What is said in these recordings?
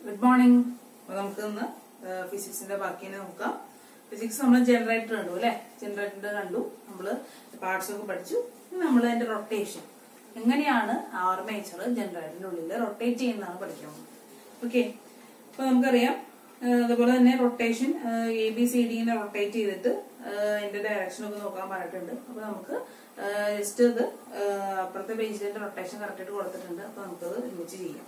Good morning അപ്പൊ നമുക്ക് ഇന്ന് ഫിസിക്സിന്റെ ബാക്കിനെ നോക്കാം ഫിസിക്സ് നമ്മൾ ജനറേറ്റർ കണ്ടു അല്ലെ ജനറേറ്റർ കണ്ടു നമ്മള് പാർട്സ് ഒക്കെ പഠിച്ചു നമ്മൾ അതിന്റെ റൊട്ടേഷൻ എങ്ങനെയാണ് ആർമേച്ചർ ജനറേറ്ററിന്റെ ഉള്ളിൽ റൊട്ടേറ്റ് ചെയ്യുന്നതാണ് പഠിക്കാൻ ഓക്കെ അപ്പൊ നമുക്കറിയാം ആ, അതുപോലെ തന്നെ റൊട്ടേഷൻ എ ബി സി ഡിനെ റൊട്ടേറ്റ് ചെയ്തിട്ട് ആ, അതിന്റെ ഡയറക്ഷൻ ഒക്കെ നോക്കാൻ പറഞ്ഞിട്ടുണ്ട് അപ്പൊ നമുക്ക് ജസ്റ്റ് ഇത് ആ, അപ്പുറത്തെ പേജിന്റെ റൊട്ടേഷൻ കറക്റ്റ് ആയിട്ട് കൊടുത്തിട്ടുണ്ട് അപ്പൊ നമുക്കത് ഒരുമിച്ച് ചെയ്യാം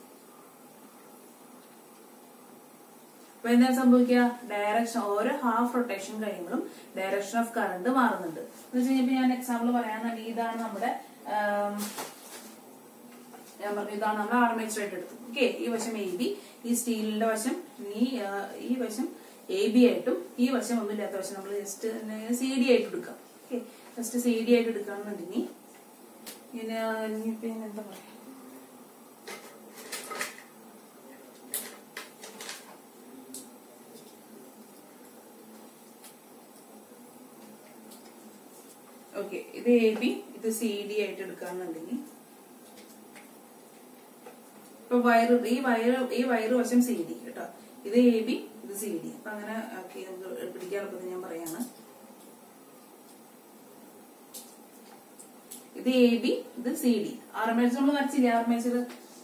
അപ്പൊ എന്താണ് സംഭവിക്കുക ഡയറക്ഷൻ ഓരോ ഹാഫ് റൊട്ടേഷൻ കഴിയുമ്പോഴും ഡയറക്ഷൻ ഓഫ് കറണ്ട് മാറുന്നുണ്ട് എന്ന് വെച്ച് കഴിഞ്ഞാൽ ഞാൻ എക്സാമ്പിൾ പറയാന്നുണ്ടെങ്കിൽ ഇതാണ് നമ്മുടെ ആം, ഞാൻ പറഞ്ഞു ഇതാണ് നമ്മൾ ആർമേച്ചർ ആയിട്ട് എടുത്തു ഓക്കെ ഈ വശം എ ബി ഈ സ്റ്റീലിന്റെ വശം ഈ ആ, ഈ വശം എ ബി ആയിട്ടും ഈ വശം ഒന്നുമില്ലാത്ത വശം നമ്മൾ ജസ്റ്റ് സി ഡി ആയിട്ട് എടുക്കാം ഓക്കെ ജസ്റ്റ് സി ഡി ആയിട്ട് എടുക്കുകയാണെന്നുണ്ടെങ്കിൽ ഇങ്ങനെ ഇനിയിപ്പോ ഇനി എന്താ പറയാ ഓക്കെ ഇത് എ ബി ഇത് സി ഡി ആയിട്ട് എടുക്കുകയാണെന്നുണ്ടെങ്കിൽ ഇപ്പൊ വയറ് ഈ വയറ് ഈ വയറ് വശം സി ഡി കേട്ടോ ഇത് എ ബി ഇത് സി ഡി അപ്പൊ അങ്ങനെ ആക്കി നമുക്ക് പിടിക്കാൻ എളുപ്പത്തിൽ ഞാൻ പറയാണ് ഇത് എ ബി ഇത് സി ഡി ആർമേച്ചർ നമ്മൾ വരച്ചില്ലേ armature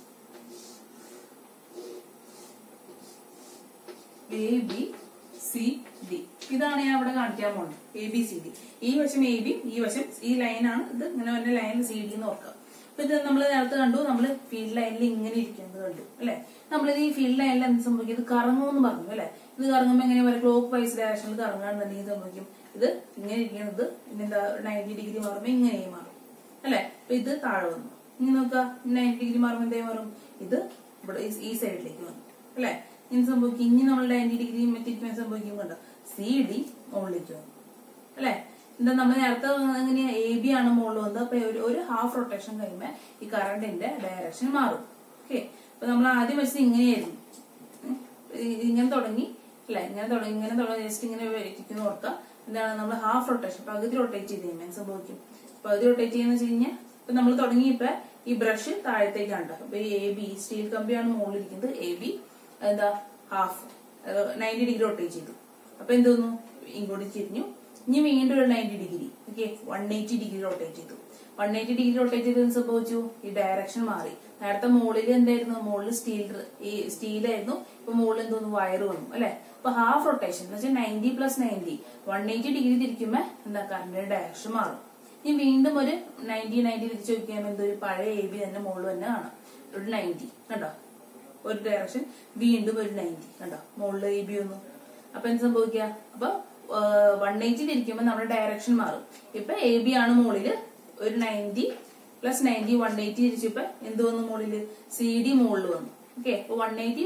A B C D ഇതാണ് ഞാൻ ഇവിടെ കാണിക്കാൻ പോകുന്നത് എ ബി സി ഡി ഈ വശം എ ബി ഈ വശം ഈ ലൈനാണ് ഇത് ഇങ്ങനെ പറഞ്ഞ ലൈൻ സി ഡി എന്ന് ഓർക്കാം അപ്പൊ ഇത് നമ്മൾ നേരത്തെ കണ്ടു നമ്മൾ ഫീൽഡ് ലൈനിൽ ഇങ്ങനെ ഇരിക്കുന്നത് കണ്ടു അല്ലെ നമ്മൾ ഈ ഫീൽഡ് ലൈനിൽ എന്ത് സംഭവിക്കും ഇത് കറങ്ങുമെന്ന് പറഞ്ഞു അല്ലെ ഇത് കറങ്ങുമ്പോൾ എങ്ങനെ പറയാം ക്ലോക്ക് വൈസ് ഡയറക്ഷനിൽ കറങ്ങുകയാണെന്നുണ്ടെങ്കിൽ ഇത് സംഭവിക്കും ഇത് ഇങ്ങനെ ഇരിക്കുന്നത് പിന്നെന്താ നയൻറ്റി ഡിഗ്രി മാറുമ്പോൾ ഇങ്ങനെയും മാറും അല്ലെ അപ്പൊ ഇത് താഴെ വന്നു ഇനി നോക്കുക നയൻറ്റി ഡിഗ്രി മാറുമ്പോൾ എന്തേ മാറും ഇത് ഇവിടെ ഈ- ഈ സൈഡിലേക്ക് വന്നു അല്ലെ ഇനി സംഭവിക്കും ഇനി നമ്മൾ നയൻറ്റി ഡിഗ്രി തിരിക്കുമ്പോൾ സംഭവിക്കും കണ്ടോ സി ഡി മുകളിലേക്ക് വന്നു അല്ലെ എന്താ നമ്മൾ നേരത്തെ എങ്ങനെയാ എ ബി ആണ് മുകളിൽ വന്നത് അപ്പൊ ഒരു ഒരു ഹാഫ് റൊട്ടേഷൻ കഴിയുമ്പോൾ ഈ കറണ്ടിന്റെ ഡയറക്ഷൻ മാറും ഓക്കെ അപ്പൊ നമ്മൾ ആദ്യം വെച്ചത് ഇങ്ങനെയായിരുന്നു ഉം. ഇ- ഇങ്ങനെ തുടങ്ങി അല്ലെ ഇങ്ങനെ തുടങ്ങി ഇങ്ങനെ തുടങ്ങി ജസ്റ്റ് ഇങ്ങനെ ഇരിക്കുന്ന ഓർക്കുക എന്താണ് നമ്മൾ ഹാഫ് റൊട്ടേഷൻ പകുതി റൊട്ടേറ്റ് ചെയ്ത് കഴിയുമ്പോൾ എന്ത് സംഭവിക്കും പകുതി റൊട്ടേറ്റ് ചെയ്യുന്ന വെച്ച് കഴിഞ്ഞാൽ ഇപ്പൊ നമ്മൾ തുടങ്ങിയപ്പോ ഈ ബ്രഷ് താഴത്തേക്കാണ് ട്ടോ. അപ്പൊ ഈ എ ബി സ്റ്റീൽ കമ്പിയാണ് മുകളിൽ ഇരിക്കുന്നത് എ ബി എന്താ ഹാഫ് നയൻറ്റി ഡിഗ്രി റൊട്ടേറ്റ് ചെയ്തു അപ്പൊ എന്ത് തോന്നുന്നു ഇങ്ങോട്ട് തിരിഞ്ഞു ഇനി വീണ്ടും ഒരു ninety degree okay one eighty degree rotate ചെയ്തു വൺ എയ്റ്റി ഡിഗ്രി റൊട്ടേറ്റ് ചെയ്തത് സംഭവിച്ചു ഈ ഡയറക്ഷൻ മാറി നേരത്തെ മുകളിൽ എന്തായിരുന്നു മുകളിൽ സ്റ്റീൽ ഈ സ്റ്റീലായിരുന്നു ഇപ്പൊ മുകളിൽ എന്തോന്നു വയർ വന്നു അല്ലെ അപ്പൊ ഹാഫ് റൊട്ടേഷൻ എന്ന് വെച്ചാൽ ninety plus ninety one eighty degree തിരിക്കുമ്പോ എന്താ കറണ്ടിന്റെ ഡയറക്ഷൻ മാറും ഇനി വീണ്ടും ഒരു നയൻറ്റി നയൻറ്റി തിരിച്ചു നോക്കിയാൽ എന്തൊരു പഴയ എ ബി തന്നെ മുകളിൽ തന്നെ കാണാം ഒരു നയൻറ്റി കണ്ടോ ഒരു ഡയറക്ഷൻ വീണ്ടും ഒരു നയൻറ്റി കണ്ടോ മുകളിൽ എ ബി വന്നു അപ്പൊ എന്ത് സംഭവിക്കുക അപ്പൊ വൺ എയ്റ്റിൽ ഇരിക്കുമ്പോൾ നമ്മുടെ ഡയറക്ഷൻ മാറും ഇപ്പൊ എ ബി ആണ് മുകളില് ഒരു ninety plus ninety one eighty തിരിച്ചപ്പോ എന്ത് വന്നു മുകളില് സി ഡി മുകളിൽ വന്നു ഓക്കെ അപ്പൊ വൺ എയ്റ്റി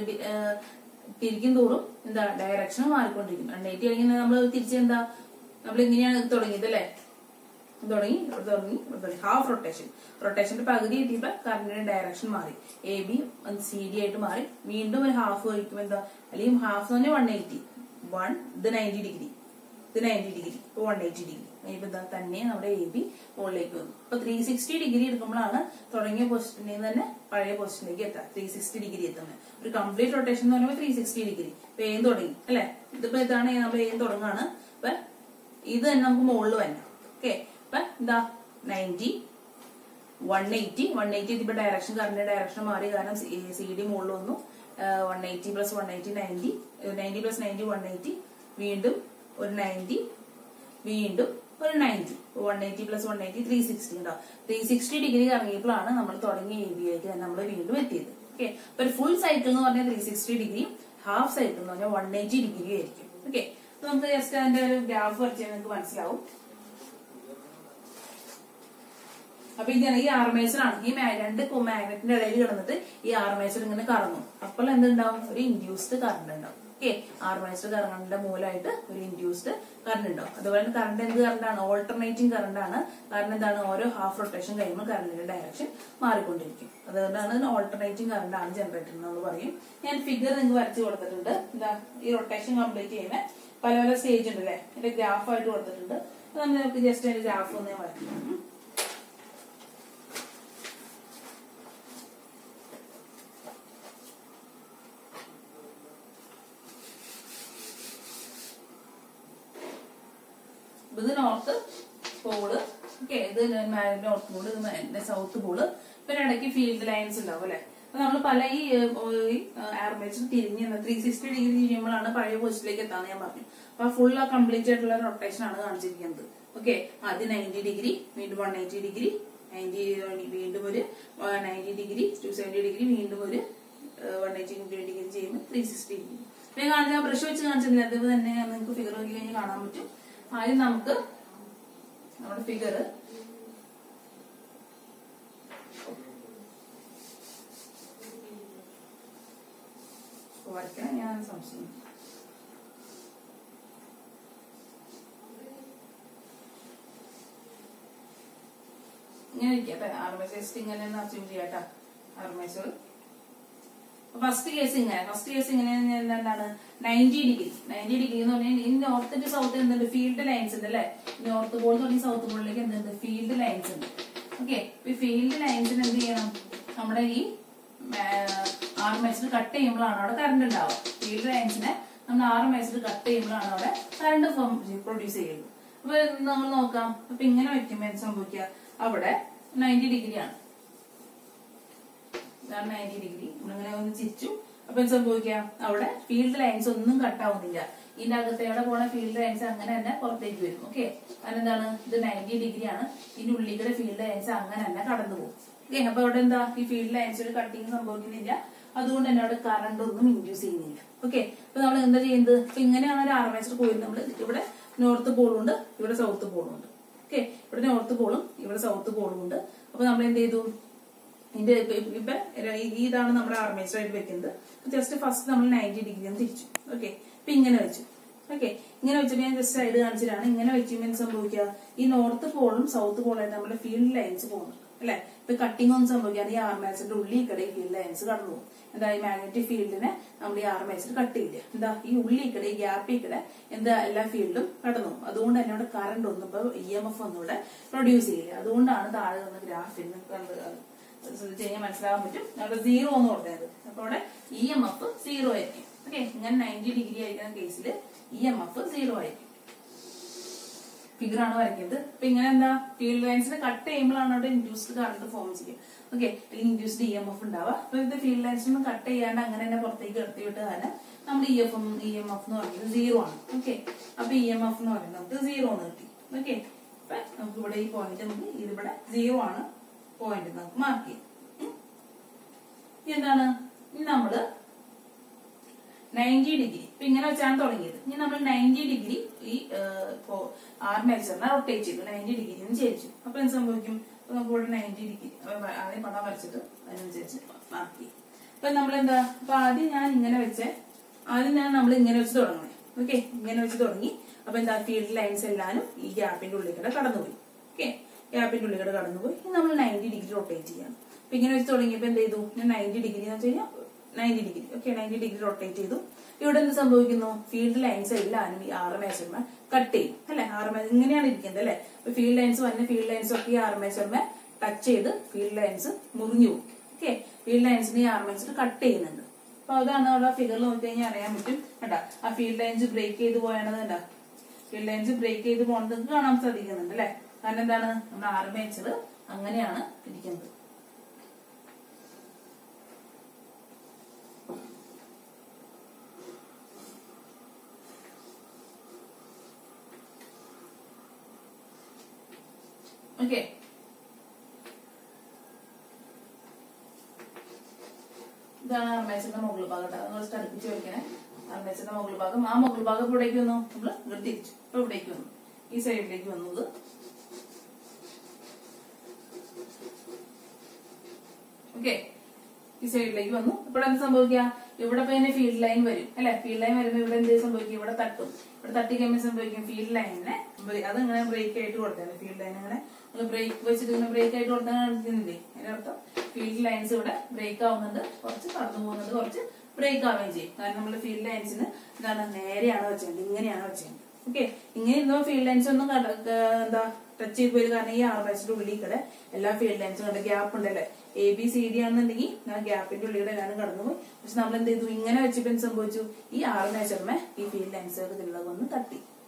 തിരിക്കും തോറും എന്താ ഡയറക്ഷൻ മാറിക്കൊണ്ടിരിക്കും വൺ എയ്റ്റി കഴിഞ്ഞാൽ നമ്മൾ തിരിച്ചെന്താ നമ്മൾ ഇങ്ങനെയാണ് ഇത് തുടങ്ങിയത് അല്ലേ തുടങ്ങി ഇവിടെ തുടങ്ങി ഇവിടെ തുടങ്ങി ഹാഫ് റൊട്ടേഷൻ റൊട്ടേഷന്റെ പകുതി കിട്ടിയപ്പോ കറണ്ടിന്റെ ഡയറക്ഷൻ മാറി എ ബി സി ഡി ആയിട്ട് മാറി വീണ്ടും ഒരു ഹാഫ് കഴിക്കുമ്പോൾ എന്താ അല്ലെങ്കിൽ ഹാഫ് എന്ന് പറഞ്ഞാൽ വൺ എയ്റ്റി വൺ ഇത് നയൻറ്റി ഡിഗ്രി ഇത് നയൻറ്റി ഡിഗ്രി ഇപ്പൊ വൺ എയ്റ്റി ഡിഗ്രി ഇപ്പൊ എന്താ തന്നെ നമ്മുടെ എ ബി മുകളിലേക്ക് വന്നു അപ്പൊ ത്രീ സിക്സ്റ്റി ഡിഗ്രി എടുക്കുമ്പോഴാണ് തുടങ്ങിയ പൊസിഷനിൽ നിന്ന് തന്നെ പഴയ പൊസിഷനിലേക്ക് എത്താം ത്രീ സിക്സ്റ്റി ഡിഗ്രി എത്തുന്നത് ഒരു കംപ്ലീറ്റ് റൊട്ടേഷൻ എന്ന് പറയുമ്പോൾ ത്രീ സിക്സ്റ്റി ഡിഗ്രി ഇപ്പൊ ഏം തുടങ്ങി അല്ലെ ഇതിപ്പോ ഇതാണ് നമ്മൾ ഏം തുടങ്ങാണ് അപ്പൊ ഇത് തന്നെ നമുക്ക് മുകളിൽ വരണം ഓക്കെ അപ്പൊ എന്താ ninety one eighty one eighty ഇപ്പൊ ഡയറക്ഷൻ കറണ്ട് ഡയറക്ഷൻ മാറി കാരണം സി ഡി മുകളിൽ വന്നു one eighty plus one eighty ninety ninety plus ninety one eighty വീണ്ടും ഒരു നയൻറ്റി വീണ്ടും ഒരു ninety one eighty plus one eighty three sixty ഉണ്ടാവും ത്രീ സിക്സ്റ്റി ഡിഗ്രി ഇറങ്ങിയപ്പോഴാണ് നമ്മൾ തുടങ്ങിയ എ ബി ആയിട്ട് നമ്മൾ വീണ്ടും എത്തിയത് ഓക്കെ അപ്പൊ ഒരു ഫുൾ സൈക്കിൾ എന്ന് പറഞ്ഞാൽ three sixty degree half cycle എന്ന് പറഞ്ഞാൽ വൺ എയ്റ്റി ഡിഗ്രി ആയിരിക്കും ഓക്കെ അപ്പൊ നമുക്ക് ജസ്റ്റ് അതിന്റെ ഒരു ഗ്രാഫ് വരച്ചാൽ നിങ്ങൾക്ക് മനസ്സിലാവും അപ്പൊ ഇതാണ് ഈ ആർമേച്ചർ ആണ് ഈ മാ- രണ്ട് മാഗ്നറ്റിന്റെ ഇടയിൽ കിടന്നിട്ട് ഈ ആർമേച്ചർ ഇങ്ങനെ കറങ്ങും അപ്പോൾ എന്തുണ്ടാവും ഒരു ഇൻഡ്യൂസ്ഡ് കറണ്ട് ഉണ്ടാവും ഓക്കെ ആർമേച്ചർ കറണ്ടിന്റെ മൂലമായിട്ട് ഒരു ഇൻഡ്യൂസ്ഡ് കറണ്ട് ഉണ്ടാവും അതുപോലെ തന്നെ കറണ്ട് എന്ത് കറണ്ടാണ് ഓൾട്ടർനേറ്റിംഗ് കറണ്ട് ആണ് കാരണം എന്താണ് ഓരോ ഹാഫ് റൊട്ടേഷൻ കഴിയുമ്പോൾ കറണ്ടിന്റെ ഡയറക്ഷൻ മാറിക്കൊണ്ടിരിക്കും അതുകൊണ്ടാണ് ഓൾട്ടർനേറ്റിംഗ് കറണ്ട് ആണ് ജനറേറ്റർ എന്ന് പറയും ഞാൻ ഫിഗർ നിങ്ങൾക്ക് വരച്ചു കൊടുത്തിട്ടുണ്ട് എന്താ ഈ റൊട്ടേഷൻ കംപ്ലീറ്റ് ചെയ്യുന്ന പല പല സ്റ്റേജ് ഉണ്ട് അല്ലേ എന്റെ ഗ്രാഫ് ആയിട്ട് കൊടുത്തിട്ടുണ്ട് അപ്പൊ നമുക്ക് ജസ്റ്റ് അതിന്റെ ഗ്രാഫ് ഒന്ന് ഞാൻ വരയ്ക്കാം ഉം. അപ്പൊ ഇത് നോർത്ത് പോള് ഓക്കെ ഇത് നോർത്ത് പോള് ഇത് സൗത്ത് പോള് പിന്നെ ഇടയ്ക്ക് ഫീൽഡ് ലൈൻസ് ഉണ്ടാവും അല്ലെ അപ്പൊ നമ്മൾ പല ഈ ആർമേച്ചർ തിരിഞ്ഞ് ത്രീ സിക്സ്റ്റി ഡിഗ്രി തിരിയുമ്പോഴാണ് പഴയ പൊസിഷനിലേക്ക് എത്താന്ന് ഞാൻ പറഞ്ഞു അപ്പൊ ഫുൾ ആ കംപ്ലീറ്റ് ആയിട്ടുള്ള റൊട്ടേഷൻ ആണ് കാണിച്ചിരിക്കുന്നത് ഓക്കെ ആദ്യം നയൻറ്റി ഡിഗ്രി വീണ്ടും വൺ എയ്റ്റി ഡിഗ്രി നയൻറ്റി വീണ്ടും ഒരു ninety degree two seventy degree വീണ്ടും ഒരു വൺ എയ്റ്റി ഡിഗ്രി ചെയ്യുമ്പോൾ ത്രീ സിക്സ്റ്റി ഡിഗ്രി ഞാൻ കാണിച്ച ബ്രഷ് വെച്ച് കാണിച്ചിട്ടില്ല അത് തന്നെ നിങ്ങൾക്ക് ഫിഗർ നോക്കി കഴിഞ്ഞാൽ കാണാൻ പറ്റും ആദ്യം നമുക്ക് നമ്മുടെ ഫിഗർ വരയ്ക്കണം ഞാൻ സംശയം ഇങ്ങനെ ഇരിക്കട്ടെ ആർമേച്ചർ ജസ്റ്റ് ഇങ്ങനെ ഒന്ന് അച്യൂം ചെയ്യാട്ടോ ആർമേച്ചർ ഫസ്റ്റ് കേസ് ഇങ്ങനെ ഫസ്റ്റ് കേസ് ഇങ്ങനെ എന്താണ് നയൻറ്റി ഡിഗ്രി നയൻറ്റി ഡിഗ്രി എന്ന് പറഞ്ഞാൽ ഈ നോർത്ത് ടു സൗത്ത് എന്തുണ്ട് ഫീൽഡ് ലൈൻസ് ഉണ്ട് അല്ലെ നോർത്ത് പോൾ തുടങ്ങി സൗത്ത് പോളിലേക്ക് എന്തുണ്ട് ഫീൽഡ് ലൈൻസ് ഉണ്ട് ഓക്കെ ഈ ഫീൽഡ് ലൈൻസിന് എന്ത് ചെയ്യണം നമ്മുടെ ഈ ആറ് മേച്ചർ കട്ട് ചെയ്യുമ്പോഴാണ് അവിടെ കറണ്ട് ഉണ്ടാവുക ഫീൽഡ് ലൈൻസിനെ നമ്മൾ ആറ് മേച്ചർ കട്ട് ചെയ്യുമ്പോഴാണ് അവിടെ കറണ്ട് പ്രൊഡ്യൂസ് ചെയ്യുന്നത് അപ്പൊ നമ്മൾ നോക്കാം അപ്പൊ ഇങ്ങനെ വെക്കുമ്പോൾ എന്ത് സംഭവിക്കുക അവിടെ നയൻറ്റി ഡിഗ്രി ആണ് ഇതാണ് നയൻറ്റി ഡിഗ്രി നമ്മളിങ്ങനെ ഒന്ന് ചിരിച്ചു അപ്പൊ എന്ത് സംഭവിക്കുക അവിടെ ഫീൽഡ് ലൈൻസ് ഒന്നും കട്ടാവുന്നില്ല ഇതിന്റെ അകത്തേടെ പോണ ഫീൽഡ് ലൈൻസ് അങ്ങനെ തന്നെ പുറത്തേക്ക് വരും ഓക്കെ കാരണം എന്താണ് ഇത് നയൻറ്റി ഡിഗ്രി ആണ് ഇതിന്റെ ഉള്ളിൽ ഫീൽഡ് ലൈൻസ് അങ്ങനെ തന്നെ കടന്നു പോകും ഓക്കെ അപ്പൊ അവിടെ എന്താ ഈ ഫീൽഡ് ലൈൻസ് ഒരു കട്ടിങ് സംഭവിക്കുന്നില്ല അതുകൊണ്ട് തന്നെ അവിടെ കറണ്ട് ഒന്നും ഇൻഡ്യൂസ് ചെയ്യുന്നില്ല ഓക്കെ അപ്പൊ നമ്മൾ എന്താ ചെയ്യുന്നത് ഇപ്പൊ ഇങ്ങനെയാണ് ഒരു ആർമേച്ചർ കോയിൽ നമ്മൾ ഇവിടെ നോർത്ത് പോളും ഉണ്ട് ഇവിടെ സൗത്ത് പോളും ഉണ്ട് ഓക്കെ ഇവിടെ നോർത്ത് പോളും ഇവിടെ സൗത്ത് പോളും ഉണ്ട് അപ്പൊ നമ്മൾ എന്ത് ചെയ്തു ഇതിന്റെ ഇപ്പൊ ഇപ്പൊ ഈ- ഇതാണ് നമ്മുടെ ആർമേച്ചർ ആയിട്ട് വെക്കുന്നത് ജസ്റ്റ് ഫസ്റ്റ് നമ്മൾ നയൻറ്റി ഡിഗ്രി ഒന്ന് തിരിച്ചു ഓക്കെ ഇപ്പൊ ഇങ്ങനെ വെച്ചു ഓക്കെ ഇങ്ങനെ വെച്ചിട്ട് ഞാൻ ജസ്റ്റ് സൈഡ് കാണിച്ചിട്ടാണ് ഇങ്ങനെ വെച്ചുമ്പോൾ സംഭവിക്കുക ഈ നോർത്ത് പോളും സൗത്ത് പോളായിട്ട് നമ്മുടെ ഫീൽഡ് ലൈൻസ് പോകുന്നു അല്ലെ ഇപ്പൊ കട്ടിംഗ് ഒന്നും സംഭവിക്കാതെ ഈ ആർമേച്ചറിന്റെ ഉള്ളിൽ കൂടെ ഈ ഫീൽഡ് ലൈൻസ് കടന്നു പോകും എന്താ ഈ മാഗ്നറ്റിക് ഫീൽഡിനെ നമ്മൾ ഈ ആർമേച്ചർ കട്ട് ചെയ്യില്ല എന്താ ഈ ഉള്ളിൽ കൂടെ ഈ ഗ്യാപ്പിൽ കൂടെ എന്താ എല്ലാ ഫീൽഡും കടന്നു പോകും അതുകൊണ്ട് തന്നെ അവിടെ കറണ്ട് ഒന്നും ഇപ്പൊ ഇ എം എഫ് ഒന്നും ഇവിടെ പ്രൊഡ്യൂസ് ചെയ്യില്ല അതുകൊണ്ടാണ് താഴെ വന്ന ഗ്രാഫിന് ശ്രദ്ധിച്ച് കഴിഞ്ഞാൽ മനസ്സിലാവാൻ പറ്റും അവിടെ സീറോ എന്ന് പറഞ്ഞത് അപ്പൊ അവിടെ ഇ എം എഫ് സീറോ ആയിരിക്കും ഓക്കെ ഇങ്ങനെ നയൻറ്റി ഡിഗ്രി ആയിരിക്കുന്ന കേസിൽ ഇ എം എഫ് സീറോ ആയിരിക്കും ഫിഗർ ആണ് വരയ്ക്കുന്നത് അപ്പൊ ഇങ്ങനെ എന്താ ഫീൽഡ് ലൈൻസിനെ കട്ട് ചെയ്യുമ്പോഴാണ് അവിടെ ഇൻഡ്യൂസ്ഡ് കറണ്ട് ഫോം ചെയ്യുക ഓക്കെ അല്ലെങ്കിൽ ഇൻഡ്യൂസ്ഡ് ഇ എം എഫ് ഉണ്ടാവുക അപ്പൊ ഇത് ഫീൽഡ് ലൈൻസിനൊന്നും കട്ട് ചെയ്യാണ്ട് അങ്ങനെ തന്നെ പുറത്തേക്ക് എടുത്തി വിട്ട് കാരണം നമ്മുടെ E F E M F എന്ന് പറയുന്നത് സീറോ ആണ് ഓക്കെ അപ്പൊ ഇ എം എഫ് എന്ന് പറയുന്നത് നമുക്ക് സീറോ എന്ന് കിട്ടി ഓക്കെ അപ്പൊ നമുക്ക് ഇവിടെ ഈ പോയിന്റ് നമുക്ക് ഇതിവിടെ സീറോ ആണ് പോയിന്റ് നമുക്ക് മാർക്ക് ചെയ്യാം ഉം. ഇനി എന്താണ് ഇനി നമ്മള് നയൻറ്റി ഡിഗ്രി ഇപ്പൊ ഇങ്ങനെ വെച്ചാണ് തുടങ്ങിയത് ഇനി നമ്മൾ നയൻറ്റി ഡിഗ്രി ഈ ഇപ്പോ ആർമേച്ചറിനെ റൊട്ടേറ്റ് ചെയ്തു നയൻറ്റി ഡിഗ്രി എന്ന് ചേച്ചു അപ്പൊ എന്ത് സംഭവിക്കും അപ്പൊ നമുക്ക് ഇവിടെ നയൻറ്റി ഡിഗ്രി ആദ്യം പടം വരച്ചിട്ട് അതിനനുസരിച്ച് മാർക്ക് ചെയ്യും അപ്പൊ നമ്മൾ എന്താ അപ്പൊ ആദ്യം ഞാൻ ഇങ്ങനെ വെച്ചേ ആദ്യം ഞാൻ നമ്മൾ ഇങ്ങനെ വെച്ച് തുടങ്ങണേ ഓക്കെ ഇങ്ങനെ വെച്ച് തുടങ്ങി അപ്പൊ എന്താ ഫീൽഡ് ലൈൻസ് എല്ലാരും ഈ ഗ്യാപ്പിന്റെ ഉള്ളിൽ കൂടെ കടന്നുപോയി ഓക്കെ ഗ്യാപ്പിന്റെ ഉള്ളിൽ കൂടെ കടന്നുപോയി ഇനി നമ്മൾ നയൻറ്റി ഡിഗ്രി റൊട്ടേറ്റ് ചെയ്യണം അപ്പൊ ഇങ്ങനെ വെച്ച് തുടങ്ങിയപ്പോ എന്ത് ചെയ്തു ഞാൻ നയൻറ്റി ഡിഗ്രി എന്ന് വെച്ച് കഴിഞ്ഞാൽ ninety degree okay ninety degree rotate ചെയ്തു ഇവിടെ എന്ത് സംഭവിക്കുന്നു ഫീൽഡ് ലൈൻസ് എല്ലാവരും ഈ ആറ് മേച്ചർമേ കട്ട് ചെയ്യും അല്ലെ ആറ് മേ ഇങ്ങനെയാണ് ഇരിക്കുന്നത് അല്ലെ അപ്പൊ ഫീൽഡ് ലൈൻസ് വന്ന ഫീൽഡ് ലൈൻസ് ഒക്കെ ഈ ആറ് മേച്ചർമേ ടച്ച് ചെയ്ത് ഫീൽഡ് ലൈൻസ് മുറിഞ്ഞു പോകും ഓക്കെ ഫീൽഡ് ലൈൻസിന് ഈ ആറ് മേച്ചർ കട്ട് ചെയ്യുന്നുണ്ട് അപ്പൊ അതാണ് അവിടെ ഫിഗറിൽ നോക്കി കഴിഞ്ഞാൽ അറിയാൻ പറ്റും കേട്ടാ ആ ഫീൽഡ് ലൈൻസ് ബ്രേക്ക് ചെയ്ത് പോയാണത് കണ്ടാ ഫീൽഡ് ലൈൻസ് ബ്രേക്ക് ചെയ്ത് പോണത് നിങ്ങൾക്ക് കാണാൻ സാധിക്കുന്നുണ്ട് അല്ലെ കാരണം എന്താണ് നമ്മുടെ ആർമേച്ചർ അങ്ങനെയാണ് ഇരിക്കുന്നത് ഓക്കെ ഇതാണ് അർമേച്ചറിന്റെ മുകൾ ഭാഗം കേട്ടോ നിങ്ങൾ അടുപ്പിച്ച് വെക്കണേ അർമേച്ചറിന്റെ മുകൾ ഭാഗം ആ മുകൾ ഭാഗം ഇപ്പൊ ഇവിടേക്ക് വന്നു നമ്മൾ ഇവിടെ തിരിച്ചു ഇപ്പൊ ഇവിടേക്ക് വന്നു ഈ സൈഡിലേക്ക് വന്നത് ഓക്കെ ഈ സൈഡിലേക്ക് വന്നു ഇപ്പോൾ എന്ത് സംഭവിക്കുക ഇവിടെ ഇപ്പൊ തന്നെ ഫീൽഡ് ലൈൻ വരും അല്ലെ ഫീൽഡ് ലൈൻ വരുമ്പോൾ ഇവിടെ എന്ത് സംഭവിക്കും ഇവിടെ തട്ടും ഇവിടെ തട്ടി കഴിയുമ്പോൾ സംഭവിക്കും ഫീൽഡ് ലൈനിനെ അത് ഇങ്ങനെ ബ്രേക്ക് ആയിട്ട് കൊടുത്താൽ ഫീൽഡ് ലൈൻ ഇങ്ങനെ ബ്രേക്ക് വെച്ചിട്ട് ഇങ്ങനെ ബ്രേക്ക് ആയിട്ട് കൊടുത്താൽ കാണിക്കുന്നില്ലേ അതിന്റെ അർത്ഥം ഫീൽഡ് ലൈൻസ് ഇവിടെ ബ്രേക്ക് ആവുന്നുണ്ട് കുറച്ച് കടന്നു പോകുന്നുണ്ട് കുറച്ച് ബ്രേക്ക് ആവുകയും ചെയ്യും കാരണം നമ്മുടെ ഫീൽഡ് ലൈൻസിന് എന്താണ് നേരെയാണ് വെച്ചത് ഇങ്ങനെയാണ് വെച്ചത് ഓക്കെ ഇങ്ങനെ ഇരുന്നോ ഫീൽഡ് ലൈൻസ് ഒന്നും കട- ക- എന്താ ടച്ച് ചെയ്ത് പോയത് കാരണം ഈ ആർമേച്ചിന്റെ ഉള്ളിൽ കൂടെ എല്ലാ ഫീൽഡ് ലൈൻസും കണ്ട ഗ്യാപ്പ് ഉണ്ടല്ലേ എ ബി സി ഡി ആണെന്നുണ്ടെങ്കിൽ ആ ഗ്യാപ്പിന്റെ ഉള്ളിലൂടെ എല്ലാവരും കടന്നുപോയി പക്ഷെ നമ്മൾ എന്ത് ചെയ്തു ഇങ്ങനെ വെച്ചപ്പോ എന്ത് സംഭവിച്ചു ഈ ആറ് നേച്ചറിനെ ഈ ഫീൽഡ് ലൈൻസ് ഇതിലുള്ളത് ഒന്ന് തട്ടി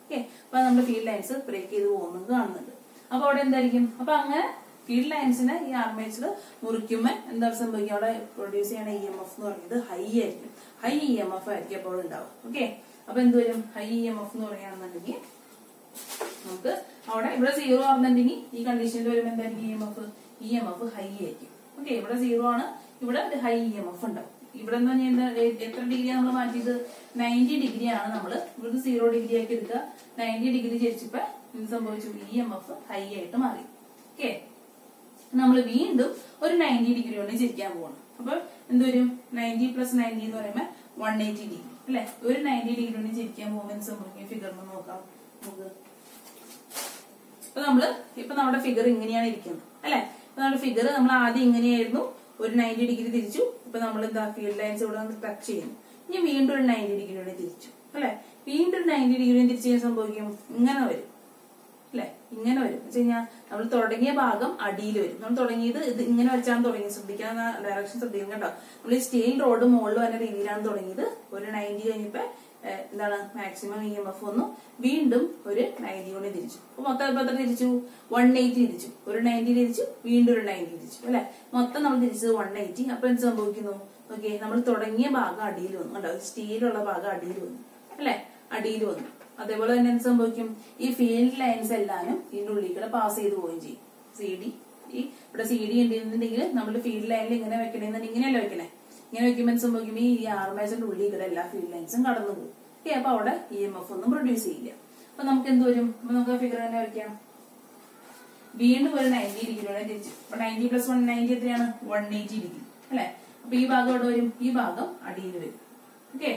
ഓക്കെ അപ്പൊ നമ്മുടെ ഫീൽഡ് ലൈൻസ് ബ്രേക്ക് ചെയ്ത് പോകുന്നത് കാണുന്നുണ്ട് അപ്പൊ അവിടെ എന്തായിരിക്കും അപ്പൊ അങ്ങനെ ഫീൽഡ് ലൈൻസിനെ ഈ ആർമേച്ചർ മുറിക്കുമ്പോൾ എന്താ സംഭവിക്കുക അവിടെ പ്രൊഡ്യൂസ് ചെയ്യണ ഇ എം എഫ് എന്ന് പറയുന്നത് ഹൈ ആയിരിക്കും ഹൈ ഇ എം എഫ് ആയിരിക്കും അപ്പോൾ ഉണ്ടാവും ഓക്കെ അപ്പൊ എന്ത് വരും ഹൈ ഇ എം എഫ് എന്ന് പറയുകയാണെന്നുണ്ടെങ്കിൽ നമുക്ക് അവിടെ ഇവിടെ സീറോ ആണെന്നുണ്ടെങ്കിൽ ഈ കണ്ടീഷനിൽ വരുമ്പോൾ എന്തായിരിക്കും E M F E M F high ആയിരിക്കും ഓക്കെ ഇവിടെ സീറോ ആണ് ഇവിടെ ഒരു ഹൈ ഇ എം എഫ് ഉണ്ടാവും ഇവിടെ എന്ന് പറഞ്ഞാൽ എന്താ എ- എത്ര ഡിഗ്രിയാണ് നമ്മൾ മാറ്റിയത് നയൻറ്റി ഡിഗ്രി ആണ് നമ്മൾ ഇവിടെ സീറോ ഡിഗ്രി ആക്കി എടുക്കുക നയൻറ്റി ഡിഗ്രി ചരിച്ചപ്പോ എന്ത് സംഭവിച്ചു ഇ എം എഫ് ഹൈ ആയിട്ട് മാറി ഓക്കെ നമ്മൾ വീണ്ടും ഒരു നയൻറ്റി ഡിഗ്രി കൊണ്ട് ചിരിക്കാൻ പോകണം അപ്പൊ എന്തൊരു നയൻറ്റി പ്ലസ് നയൻറ്റി എന്ന് പറയുമ്പോൾ വൺ എയ്റ്റി ഡിഗ്രി അല്ലെ ഒരു നയൻറ്റി ഡിഗ്രി കൊണ്ട് ചിരിക്കാൻ പോകുമ്പോൾ എന്ത് സംഭവിക്കും ഫിഗറിന് നോക്കാം നമുക്ക് ഇപ്പൊ നമ്മള് ഇപ്പൊ നമ്മുടെ ഫിഗർ ഇങ്ങനെയാണ് ഇരിക്കുന്നത് അല്ലെ ഇപ്പൊ നമ്മുടെ ഫിഗർ നമ്മൾ ആദ്യം ഇങ്ങനെയായിരുന്നു ഒരു നയൻറ്റി ഡിഗ്രി തിരിച്ചു ഇപ്പൊ നമ്മൾ എന്താ ഫീൽഡ് ലൈൻസ് ഇവിടെ വന്ന് ടച്ച് ചെയ്യുന്നു ഇനി വീണ്ടും ഒരു നയൻറ്റി ഡിഗ്രി കൊണ്ട് തിരിച്ചു അല്ലെ വീണ്ടും ഒരു നയൻറ്റി ഡിഗ്രി തിരിച്ചു കഴിഞ്ഞാൽ സംഭവിക്കും ഇങ്ങനെ വരും അല്ലെ ഇങ്ങനെ വരും എന്ന് വെച്ച് കഴിഞ്ഞാൽ നമ്മൾ തുടങ്ങിയ ഭാഗം അടിയിൽ വരും നമ്മൾ തുടങ്ങിയത് ഇത് ഇങ്ങനെ വെച്ചാണ് തുടങ്ങിയത് ശ്രദ്ധിക്കാൻ ഡയറക്ഷൻ ശ്രദ്ധിക്കണം കേട്ടോ നമ്മൾ ഈ സ്റ്റീൽ റോഡ് മുകളിൽ വന്ന രീതിയിലാണ് തുടങ്ങിയത് ഒരു നയൻറ്റി കഴിഞ്ഞപ്പോ ഏഹ്, എന്താണ് മാക്സിമം ഇ എം എഫ് വന്നു വീണ്ടും ഒരു നയൻറ്റി കൊണ്ട് തിരിച്ചു അപ്പൊ മൊത്തം ഇപ്പൊ എത്ര തിരിച്ചു വൺ എയ്റ്റി തിരിച്ചു ഒരു നയൻറ്റി തിരിച്ചു വീണ്ടും ഒരു നയൻറ്റി തിരിച്ചു അല്ലെ മൊത്തം നമ്മൾ തിരിച്ചത് വൺ എയ്റ്റി അപ്പൊ എന്ത് സംഭവിക്കുന്നു ഓക്കെ നമ്മൾ തുടങ്ങിയ ഭാഗം അടിയിൽ വന്നു കണ്ടോ സ്റ്റീലുള്ള ഭാഗം അടിയിൽ വന്നു അല്ലെ അടിയിൽ വന്നു അതേപോലെ തന്നെ എന്ത് സംഭവിക്കും ഈ ഫീൽഡ് ലൈൻസ് എല്ലാനും ഇതിന്റെ ഉള്ളിൽ കൂടെ പാസ് ചെയ്ത് പോവുകയും ചെയ്യും സി ഡി ഈ ഇവിടെ സി ഡി ഉണ്ടെന്നുണ്ടെങ്കിൽ നമ്മുടെ ഫീൽഡ് ലൈനിൽ ഇങ്ങനെ വെക്കണമെന്നുണ്ടെങ്കിൽ ഇങ്ങനെയല്ല വെക്കണേ ഇങ്ങനെ വെക്കുമ്പോൾ എന്ത് സംഭവിക്കും ഈ ആർമേച്ചറിന്റെ ഉള്ളിൽ കൂടെ എല്ലാ ഫീൽഡ് ലൈൻസും കടന്നു പോകും ഓക്കെ അപ്പൊ അവിടെ ഇ എം എഫ് ഒന്നും പ്രൊഡ്യൂസ് ചെയ്യില്ല അപ്പൊ നമുക്ക് എന്ത് വരും അപ്പൊ നമുക്ക് ഫിഗർ തന്നെ വയ്ക്കാം വീണ്ടും ഒരു നയൻറ്റി ഡിഗ്രിയോടെ തിരിച്ചു അപ്പൊ നയൻറ്റി പ്ലസ് വൺ നയൻറ്റി എത്രയാണ് വൺ എയ്റ്റി ഡിഗ്രി അല്ലെ അപ്പൊ ഈ ഭാഗം എവിടെ വരും ഈ ഭാഗം അടിയിൽ വരും ഓക്കെ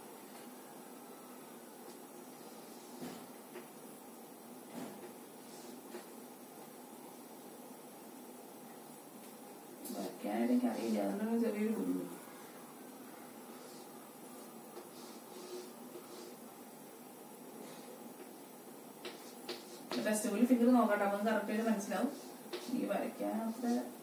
വരയ്ക്കാനായിട്ട് എനിക്ക് അറിയില്ല അതുകൊണ്ടാണ് ചെറിയൊരു ബുദ്ധിമുട്ട് ടെസ്റ്റ് ബുക്കിൽ ഫിഗർ നോക്കട്ടെ അപ്പം കറക്റ്റ് ആയിട്ട് മനസ്സിലാവും ഈ വരയ്ക്കാൻ അത്ര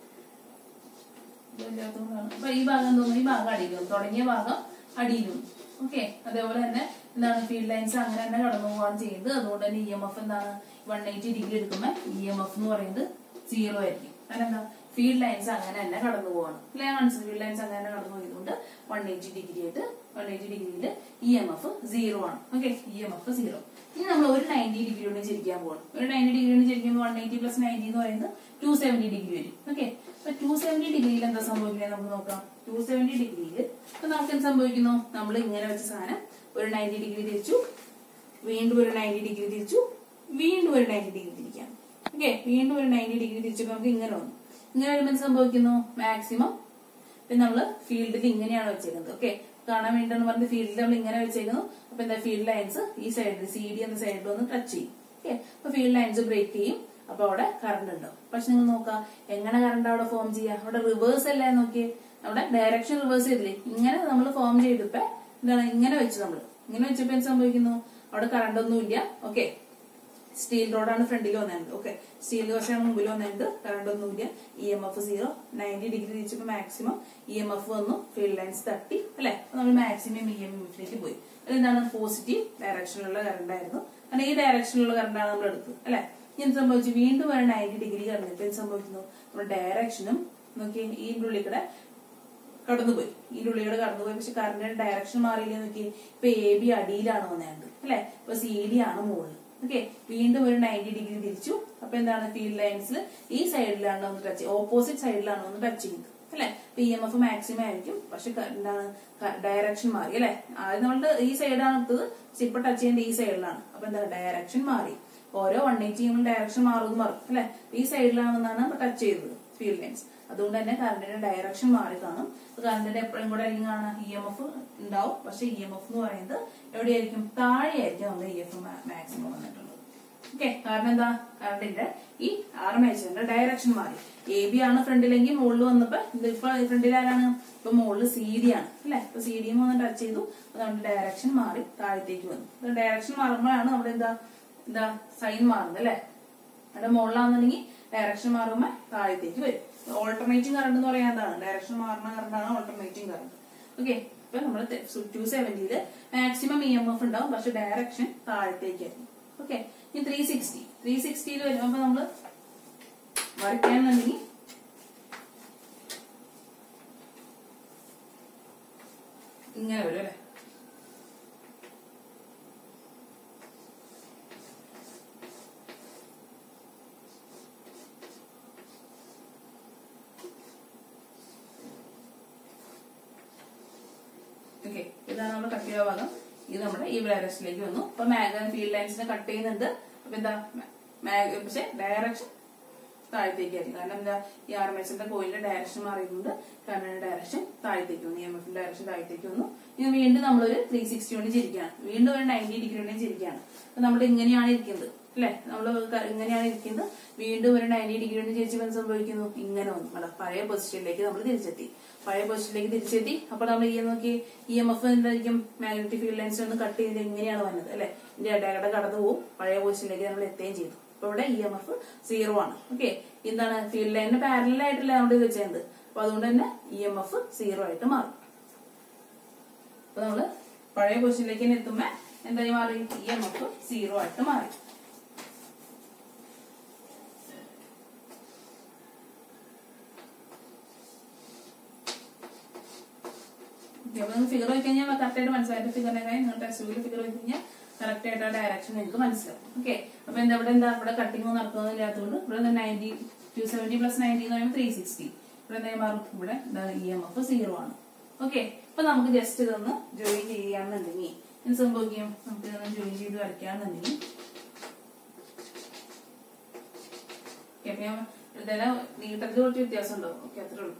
ഇതില്ലാത്തതുകൊണ്ടാണ് അപ്പൊ ഈ ഭാഗം തോന്നുന്നു ഈ ഭാഗം അടിയിൽ വന്നു തുടങ്ങിയ ഭാഗം അടിയിൽ വന്നു ഓക്കെ അതേപോലെ തന്നെ എന്താണ് ഫീൽഡ് ലൈൻസ് അങ്ങനെ തന്നെ കടന്നു പോകാൻ ചെയ്യുന്നത് അതുകൊണ്ട് തന്നെ ഇ എം എഫ് എന്താണ് വൺ എയ്റ്റി ഡിഗ്രി എടുക്കുമ്പോൾ ഇ എം എഫ് എന്ന് പറയുന്നത് സീറോ ആയിരിക്കും അതെന്താ ഫീൽഡ് ലൈൻസ് അങ്ങനെ തന്നെ കടന്നു പോവാണ് അല്ലെ മനസ്സിലായി ഫീൽഡ് ലൈൻസ് അങ്ങനെ തന്നെ കടന്നു പോയതുകൊണ്ട് വൺ എയ്റ്റി ഡിഗ്രി ആയിട്ട് വൺ എയ്റ്റി ഡിഗ്രിയിൽ ഇ എം എഫ് സീറോ ആണ് okay E M F zero ഇനി നമ്മൾ ഒരു നയൻറ്റി ഡിഗ്രി കൊണ്ട് ചിരിക്കാൻ പോകണം ഒരു നയൻറ്റി ഡിഗ്രി കൊണ്ട് ചിരിക്കുമ്പോൾ വൺ എയ്റ്റി പ്ലസ് നയൻറ്റി എന്ന് പറയുന്നത് ടു സെവന്റി ഡിഗ്രി വരും ഓക്കെ അപ്പൊ ടു സെവന്റി ഡിഗ്രിയിൽ എന്താ സംഭവിക്കുന്നത് നമുക്ക് നോക്കാം ടു സെവന്റി ഡിഗ്രിയിൽ ഇപ്പൊ നമുക്ക് എന്ത് സംഭവിക്കുന്നു നമ്മൾ ഇങ്ങനെ വെച്ച സാധനം ഒരു നയൻറ്റി ഡിഗ്രി തിരിച്ചു വീണ്ടും ഒരു നയൻറ്റി ഡിഗ്രി തിരിച്ചു വീണ്ടും ഒരു നയൻറ്റി ഡിഗ്രി തിരിക്കാം ഓക്കെ വീണ്ടും ഒരു നയൻറ്റി ഡിഗ്രി തിരിച്ചപ്പോ നമുക്ക് ഇങ്ങനെ വന്നു ഇങ്ങനെ വരുമ്പോൾ എന്ത് സംഭവിക്കുന്നു മാക്സിമം പിന്നെ നമ്മള് ഫീൽഡിൽ ഇങ്ങനെയാണ് വെച്ചേക്കുന്നത് ഓക്കെ കാണാൻ വേണ്ടിയാണ് പറഞ്ഞത് ഫീൽഡിൽ നമ്മൾ ഇങ്ങനെ വെച്ചേക്കുന്നു അപ്പൊ എന്താ ഫീൽഡ് ലൈൻസ് ഈ സൈഡിൽ സി ഡി എന്ന സൈഡിൽ ഒന്ന് ടച്ച് ചെയ്യും ഓക്കെ അപ്പൊ ഫീൽഡ് ലൈൻസ് ബ്രേക്ക് ചെയ്യും അപ്പൊ അവിടെ കറണ്ട് ഉണ്ടാവും പക്ഷെ നിങ്ങൾ നോക്കാം എങ്ങനെ കറണ്ട് അവിടെ ഫോം ചെയ്യാം അവിടെ റിവേഴ്സ് അല്ലേ നോക്കിയേ അവിടെ ഡയറക്ഷൻ റിവേഴ്സ് ചെയ്തില്ലേ ഇങ്ങനെ നമ്മൾ ഫോം ചെയ്തപ്പോ എന്താണ് ഇങ്ങനെ വെച്ചു നമ്മൾ ഇങ്ങനെ വെച്ചപ്പോ എന്ത് സംഭവിക്കുന്നു അവിടെ കറണ്ട് ഒന്നുമില്ല ഓക്കെ സ്റ്റീൽ റോഡാണ് ഫ്രണ്ടിൽ വന്നത് ഓക്കെ സ്റ്റീൽ വശമാണ് മുമ്പിൽ വന്നത് കറണ്ട് ഒന്നുമില്ല E M F zero ninety degree തിരിച്ചപ്പോ മാക്സിമം ഇ എം എഫ് വന്നു ഫീൽഡ് ലൈൻസ് തട്ടി അല്ലെ അപ്പൊ നമ്മൾ മാക്സിമം ഇ എം എഫിലേക്ക് പോയി അതെന്താണ് പോസിറ്റീവ് ഡയറക്ഷനിലുള്ള കറണ്ട് ആയിരുന്നു കാരണം ഈ ഡയറക്ഷനിലുള്ള കറണ്ടാണ് നമ്മൾ എടുത്തത് അല്ലെ ഇനി എന്ത് സംഭവിച്ചു വീണ്ടും ഒരു നയൻറ്റി ഡിഗ്രി കറന്നിട്ട് എന്ത് സംഭവിക്കുന്നു നമ്മുടെ ഡയറക്ഷനും നോക്കി ഈ ഉള്ളിൽ കൂടെ കടന്നുപോയി ഈ ഉള്ളിലൂടെ കടന്നുപോയി പക്ഷെ കറണ്ടിന്റെ ഡയറക്ഷൻ മാറിയില്ലേ നോക്കി ഇപ്പൊ എ ബി അടിയിലാണ് വന്നത് അല്ലെ ഇപ്പൊ സി ഡി ആണ് മുകളിൽ ഓക്കെ വീണ്ടും ഒരു നയൻറ്റി ഡിഗ്രി തിരിച്ചു അപ്പൊ എന്താണ് ഫീൽഡ് ലൈൻസിൽ ഈ സൈഡിലാണ് ഒന്ന് ടച്ച് ഓപ്പോസിറ്റ് സൈഡിലാണ് ഒന്ന് ടച്ച് ചെയ്യുന്നത് അല്ലെ ഇപ്പൊ ഇ എം എഫ് മാക്സിമം ആയിരിക്കും പക്ഷെ ക- എന്താണ് ഡയറക്ഷൻ മാറി അല്ലെ ആദ്യം നമ്മളുടെ ഈ സൈഡാണ് എടുത്തത് പക്ഷെ ഇപ്പൊ ടച്ച് ചെയ്യേണ്ട ഈ സൈഡിലാണ് അപ്പൊ എന്താ ഡയറക്ഷൻ മാറി ഓരോ വൺ എയ്റ്റി ഡയറക്ഷൻ മാറുമെന്ന് പറഞ്ഞു അല്ലെ ഈ സൈഡിലാണെന്നാണ് ടച്ച് ചെയ്തത് ഫീൽഡ് ലൈൻസ് അതുകൊണ്ട് തന്നെ കറണ്ടിന്റെ ഡയറക്ഷൻ മാറി കാണും കറണ്ടിന്റെ എപ്പോഴും കൂടെ ആയിരിക്കും കാണാം ഇ എം എഫ് ഉണ്ടാവും പക്ഷെ ഇ എം എഫ് എന്ന് പറയുന്നത് എവിടെയായിരിക്കും താഴെയായിരിക്കും നമ്മുടെ ഇ എഫ് മാക്സിമം വന്നിട്ടുള്ളത് ഓക്കെ കാരണം എന്താ കറണ്ടിന്റെ ഈ ആർമേച്ചറിന്റെ ഡയറക്ഷൻ മാറി എ ബി ആണ് ഫ്രണ്ടിലെങ്കിൽ മുകളിൽ വന്നപ്പോ ഇത് ഇപ്പൊ ഫ്രണ്ടിൽ ആരാണ് ഇപ്പൊ മുകളിൽ സി ഡി ആണ് അല്ലെ ഇപ്പൊ സി ഡി വന്ന് ടച്ച് ചെയ്തു അപ്പൊ നമ്മുടെ ഡയറക്ഷൻ മാറി താഴത്തേക്ക് വന്നു ഡയറക്ഷൻ മാറുമ്പോഴാണ് നമ്മുടെ എന്താ എന്താ സൈൻ മാറുന്നത് അല്ലെ അവിടെ മുകളിലാണെന്നുണ്ടെങ്കിൽ ഡയറക്ഷൻ മാറുമ്പോൾ താഴത്തേക്ക് വരും ഓൾട്ടർനേറ്റിംഗ് കറണ്ട് എന്ന് പറയാൻ എന്താണ് ഡയറക്ഷൻ മാറുന്ന കറണ്ടാണ് ഓൾട്ടർനേറ്റിംഗ് കറണ്ട് ഓക്കെ ഇപ്പൊ നമ്മൾ ടു സെവന്റിയില് മാക്സിമം ഇ എം എഫ് ഉണ്ടാവും പക്ഷെ ഡയറക്ഷൻ താഴത്തേക്കായിരിക്കും ഓക്കെ ഇനി ത്രീ സിക്സ്റ്റി ത്രീ സിക്സ്റ്റിയിൽ വരുമ്പോ നമ്മള് വരയ്ക്കാന്നുണ്ടെങ്കിൽ ഇങ്ങനെ വരും അല്ലെ ഓക്കെ ഇതാണ് നമ്മുടെ കട്ട് ചെയ്ത ഭാഗം ഇത് നമ്മുടെ ഈ ഡയറക്ഷനിലേക്ക് വന്നു അപ്പൊ മാഗ് ഫീൽഡ് ലൈൻസിനെ കട്ട് ചെയ്യുന്നുണ്ട് അപ്പൊ എന്താ മാഗ് പക്ഷെ ഡയറക്ഷൻ താഴത്തേക്കായിരിക്കും കാരണം എന്താ ഈ ആർമേച്ചറിന്റെ കോയിലിന്റെ ഡയറക്ഷൻ മാറിയിട്ടുണ്ട് കാരണം ഡയറക്ഷൻ താഴത്തേക്ക് വന്നു എം എഫിന്റെ ഡയറക്ഷൻ താഴത്തേക്ക് വന്നു ഇനി വീണ്ടും നമ്മളൊരു ത്രീ സിക്സ്റ്റി കൊണ്ട് ചിരിക്കുകയാണ് വീണ്ടും ഒരു നയൻറ്റി ഡിഗ്രി കൊണ്ട് ചിരിക്കുകയാണ് അപ്പൊ നമ്മൾ ഇങ്ങനെയാണ് ഇരിക്കുന്നത് അല്ലെ നമ്മൾ ഇങ്ങനെയാണ് ഇരിക്കുന്നത് വീണ്ടും ഒരു നയൻറ്റി ഡിഗ്രി കൊണ്ട് ചിരിച്ചപ്പോൾ എന്ത് സംഭവിക്കുന്നു ഇങ്ങനെ വന്നു നമ്മുടെ പഴയ പൊസിഷനിലേക്ക് നമ്മൾ തിരിച്ചെത്തി പഴയ പൊസിഷനിലേക്ക് തിരിച്ചെത്തി അപ്പൊ നമ്മൾ ഈ നോക്കി ഇ എം എഫ് എന്തായിരിക്കും മാഗ്നറ്റിക് ഫീൽഡ് ലൈൻസ് ഒന്ന് കട്ട് ചെയ്ത് ഇങ്ങനെയാണ് വന്നത് അല്ലെ ഇതിന്റെ ഇടകട കടന്നു പോകും പഴയ പൊസിഷനിലേക്ക് നമ്മൾ എത്തുകയും ചെയ്തു അപ്പൊ ഇവിടെ ഇ എം എഫ് സീറോ ആണ് ഓക്കെ എന്താണ് ഫീൽഡ് ലൈനിന് പാരലൽ ആയിട്ടല്ല നമ്മൾ ഇത് വെച്ചത് അപ്പൊ അതുകൊണ്ട് തന്നെ ഇ എം എഫ് സീറോ ആയിട്ട് മാറും അപ്പൊ നമ്മള് പഴയ പൊസിഷനിലേക്ക് തന്നെ എത്തുമ്പോ എന്തായി മാറി ഇ എം എഫ് സീറോ ആയിട്ട് മാറി ഫിഗർ വെച്ച് കഴിഞ്ഞാൽ കറക്റ്റ് ആയിട്ട് മനസ്സിലായിട്ട് ഫിഗറിനെ നിങ്ങൾ ടെക്സ്റ്റ് ബുക്കിൽ ഫിഗർ വെച്ച് കഴിഞ്ഞാൽ കറക്റ്റ് ആയിട്ട് ആ ഡയറക്ഷൻ നിങ്ങൾക്ക് മനസ്സിലാവും ഓക്കെ അപ്പൊ എന്താ ഇവിടെ എന്താ ഇവിടെ കട്ടിങ് നടക്കുന്നതില്ലാത്തതുകൊണ്ട് ഇവിടെ ninety two seventy plus ninety എന്ന് പറയുമ്പോൾ ത്രീ സിക്സ്റ്റി ഇവിടെ എന്താ മാറും ഇവിടെ ഇ എം എഫ് സീറോ ആണ് ഓക്കെ അപ്പൊ നമുക്ക് ജസ്റ്റ് ഇതൊന്ന് ജോയിൻ ചെയ്യാന്നുണ്ടെങ്കിൽ എന്ത് സംഭവിക്കും നമുക്ക് ഇതൊന്ന് ജോയിൻ ചെയ്ത് വരയ്ക്കാന്നുണ്ടെങ്കിൽ ഓക്കെ അപ്പൊ ഞാൻ ഇതെല്ലാം നീട്ടത്തിൽ കുറച്ച് വ്യത്യാസം ഉണ്ടാവും ഓക്കെ അത്രേ ഉള്ളൂ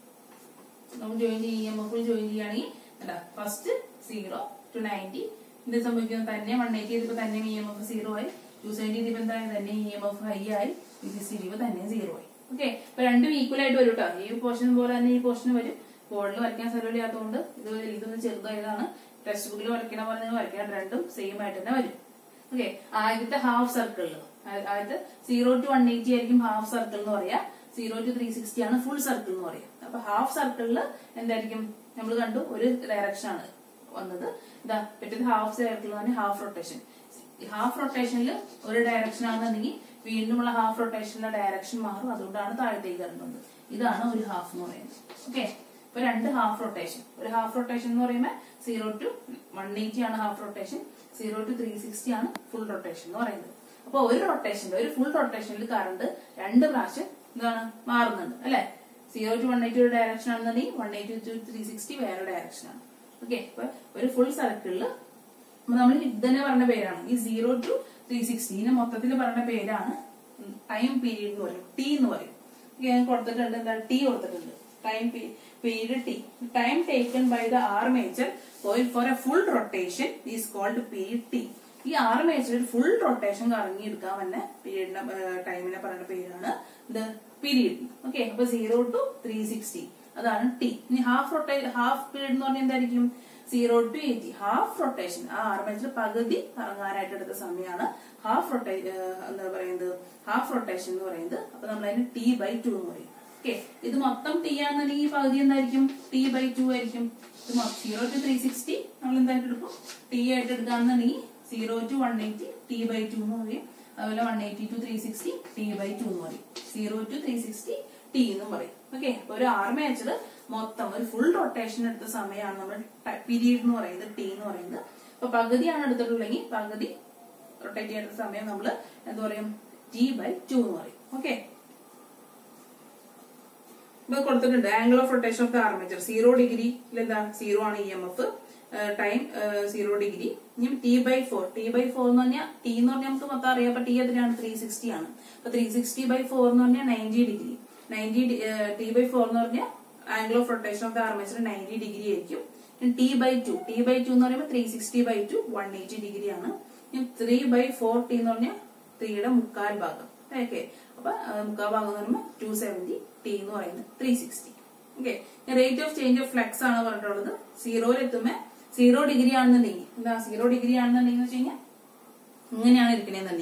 നമ്മൾ ജോയിൻ ചെയ്യാം എഫ് ജോയിൻ ചെയ്യുകയാണെങ്കിൽ എന്താ ഫസ്റ്റ് സീറോ ടു നയൻറ്റി ഇത് സംഭവിക്കുന്നത് തന്നെ വൺ എയ്റ്റി ചെയ്തപ്പോ തന്നെ ഇ എം എഫ് സീറോ ആയി ടു സെവൻറ്റി ചെയ്തപ്പോ എന്താ തന്നെ ഇ എം എഫ് ഹൈ ആയി ഇത് സി തന്നെ സീറോ ആയി ഓക്കെ അപ്പൊ രണ്ടും ഈക്വൽ ആയിട്ട് വരും കേട്ടോ ഈ പോർഷൻ പോലെ തന്നെ ഈ പോർഷൻ വരും ബോർഡിൽ വരയ്ക്കാൻ സ്ഥലമില്ലാത്തതുകൊണ്ട് ഇത് ഇതൊന്ന് ചെറുതായതാണ് ടെക്സ്റ്റ് ബുക്കിൽ വരയ്ക്കണ പോലെ നിങ്ങൾ വരയ്ക്കാൻ രണ്ടും സെയിം ആയിട്ട് തന്നെ വരും ഓക്കെ ആദ്യത്തെ ഹാഫ് സർക്കിളിൽ ആദ്യത്തെ സീറോ ടു വൺ എയ്റ്റി ആയിരിക്കും ഹാഫ് സർക്കിൾ എന്ന് പറയാ സീറോ ടു ത്രീ സിക്സ്റ്റി ആണ് ഫുൾ സർക്കിൾ എന്ന് പറയാം അപ്പൊ ഹാഫ് സർക്കിളിൽ എന്തായിരിക്കും നമ്മൾ കണ്ടു ഒരു ഡയറക്ഷൻ ആണ് വന്നത് ഇതാ പറ്റിയത് ഹാഫ് സർക്കിൾ എന്ന് ഹാഫ് റൊട്ടേഷൻ ഹാഫ് റൊട്ടേഷനിൽ ഒരു ഡയറക്ഷൻ ആണെന്നുണ്ടെങ്കിൽ വീണ്ടുമുള്ള ഹാഫ് റൊട്ടേഷനിലെ ഡയറക്ഷൻ മാറും അതുകൊണ്ടാണ് താഴത്തേക്ക് ഇറങ്ങുന്നത് ഇതാണ് ഒരു ഹാഫ് എന്ന് പറയുന്നത് ഓക്കെ ഇപ്പൊ രണ്ട് ഹാഫ് റൊട്ടേഷൻ ഒരു ഹാഫ് റൊട്ടേഷൻ എന്ന് പറയുമ്പോൾ സീറോ ടു വൺ എയ്റ്റി ആണ് half rotation zero to three sixty ആണ് ഫുൾ റൊട്ടേഷൻ എന്ന് പറയുന്നത് അപ്പൊ ഒരു റൊട്ടേഷനിൽ ഒരു ഫുൾ റൊട്ടേഷനിൽ കറണ്ട് രണ്ട് പ്രാവശ്യം എന്താണ് മാറുന്നുണ്ട് അല്ലെ സീറോ ടു വൺ എയ്റ്റി ഒരു ഡയറക്ഷൻ ആണെന്നുണ്ടെങ്കിൽ one eighty to three sixty വേറെ ഡയറക്ഷൻ ആണ് ഓക്കെ അപ്പൊ ഒരു ഫുൾ സർക്കിളിൽ നമ്മൾ ഇത് തന്നെ പറഞ്ഞ പേരാണ് ഈ സീറോ ടു ത്രീ സിക്സ്റ്റി ഇതിന് മൊത്തത്തിൽ പറഞ്ഞ പേരാണ് ടൈം പീരീഡ് എന്ന് പറയും ടി എന്ന് പറയും Okay, ഞാൻ കൊടുത്തിട്ടുണ്ട് എന്താണ് ടി കൊടുത്തിട്ടുണ്ട് time period T time taken by the armature coil for a full rotation is called period T ഈ ആർമേച്ചർ ഫുൾ റൊട്ടേഷൻ കറങ്ങി എടുക്കാൻ തന്നെ പീരീഡിന്റെ ടൈമിനെ പറയുന്ന പേരാണ് ഇത് പീരീഡ് ഓക്കെ അപ്പൊ സീറോ ടു ത്രീ സിക്സ്റ്റി അതാണ് ടി ഇനി ഹാഫ് റൊട്ടേ ഹാഫ് പീരീഡ് എന്ന് പറഞ്ഞാൽ എന്തായിരിക്കും zero to eighty half rotation ആ ആർമേച്ചർ പകുതി കറങ്ങാനായിട്ട് എടുത്ത സമയമാണ് ഹാഫ് റൊട്ടേ എന്താ പറയുന്നത് ഹാഫ് റൊട്ടേഷൻ എന്ന് പറയുന്നത് അപ്പൊ നമ്മൾ അതിന് ടി ബൈ ടു എന്ന് പറയും ഓക്കെ ഇത് മൊത്തം ടി ആണെന്നുണ്ടെങ്കിൽ ഈ പകുതി എന്തായിരിക്കും ടി ബൈ ടു ആയിരിക്കും ഇത് സീറോ ടു ത്രീ സിക്സ്റ്റി നമ്മൾ എന്തായിട്ട് എടുക്കും ടി ആയിട്ട് എടുക്കുകയാണെന്നുണ്ടെങ്കിൽ zero to one eighty T by two എന്ന് പറയും അതുപോലെ one eighty to three sixty T by two എന്ന് പറയും zero to three sixty T എന്നും പറയും ഓക്കെ അപ്പൊ ഒരു ആർമേച്ചർ മൊത്തം ഒരു ഫുൾ റൊട്ടേഷൻ എടുത്ത സമയമാണ് നമ്മൾ പീരീഡ് എന്ന് പറയുന്നത് ടി എന്ന് പറയുന്നത് അപ്പൊ പകുതിയാണ് എടുത്തിട്ടുള്ളെങ്കിൽ പകുതി റൊട്ടേറ്റ് ചെയ്യേണ്ട സമയം നമ്മൾ എന്താ പറയും ടി ബൈ ടു എന്ന് പറയും ഓക്കെ ഇപ്പൊ കൊടുത്തിട്ടുണ്ട് angle of rotation of the armature zero degree എന്താ സീറോ ആണ് E M F time zero degree ഇനി T by four T by four എന്ന് പറഞ്ഞാൽ ടി എന്ന് പറഞ്ഞാൽ നമുക്ക് മൊത്തം അറിയാം അപ്പൊ ടി എത്രയാണ് ത്രീ സിക്സ്റ്റി ആണ് അപ്പൊ ത്രീ സിക്സ്റ്റി ബൈ ഫോർ എന്ന് പറഞ്ഞാൽ ninety degree ninety T by four എന്ന് പറഞ്ഞാൽ angle of rotation of the armature ninety degree ആയിരിക്കും T by two T by two എന്ന് പറയുമ്പോൾ three sixty by two one eighty degree ആണ് three by four T എന്ന് പറഞ്ഞാൽ ത്രീയുടെ മുക്കാൽ ഭാഗം ഓക്കെ അപ്പൊ മുക്കാൽ ഭാഗം എന്ന് പറയുമ്പോൾ ടു സെവന്റി ടി എന്ന് പറയുന്നത് three sixty okay rate of change of flux ആണ് പറഞ്ഞിട്ടുള്ളത് സീറോയിൽ എത്തുമ്പോൾ സീറോ ഡിഗ്രി ആണെന്നുണ്ടെങ്കിൽ എന്താ സീറോ ഡിഗ്രി ആണെന്നുണ്ടെങ്കിൽ വെച്ച് കഴിഞ്ഞാൽ ഇങ്ങനെയാണ് ഇരിക്കണേന്നുണ്ടെങ്കിൽ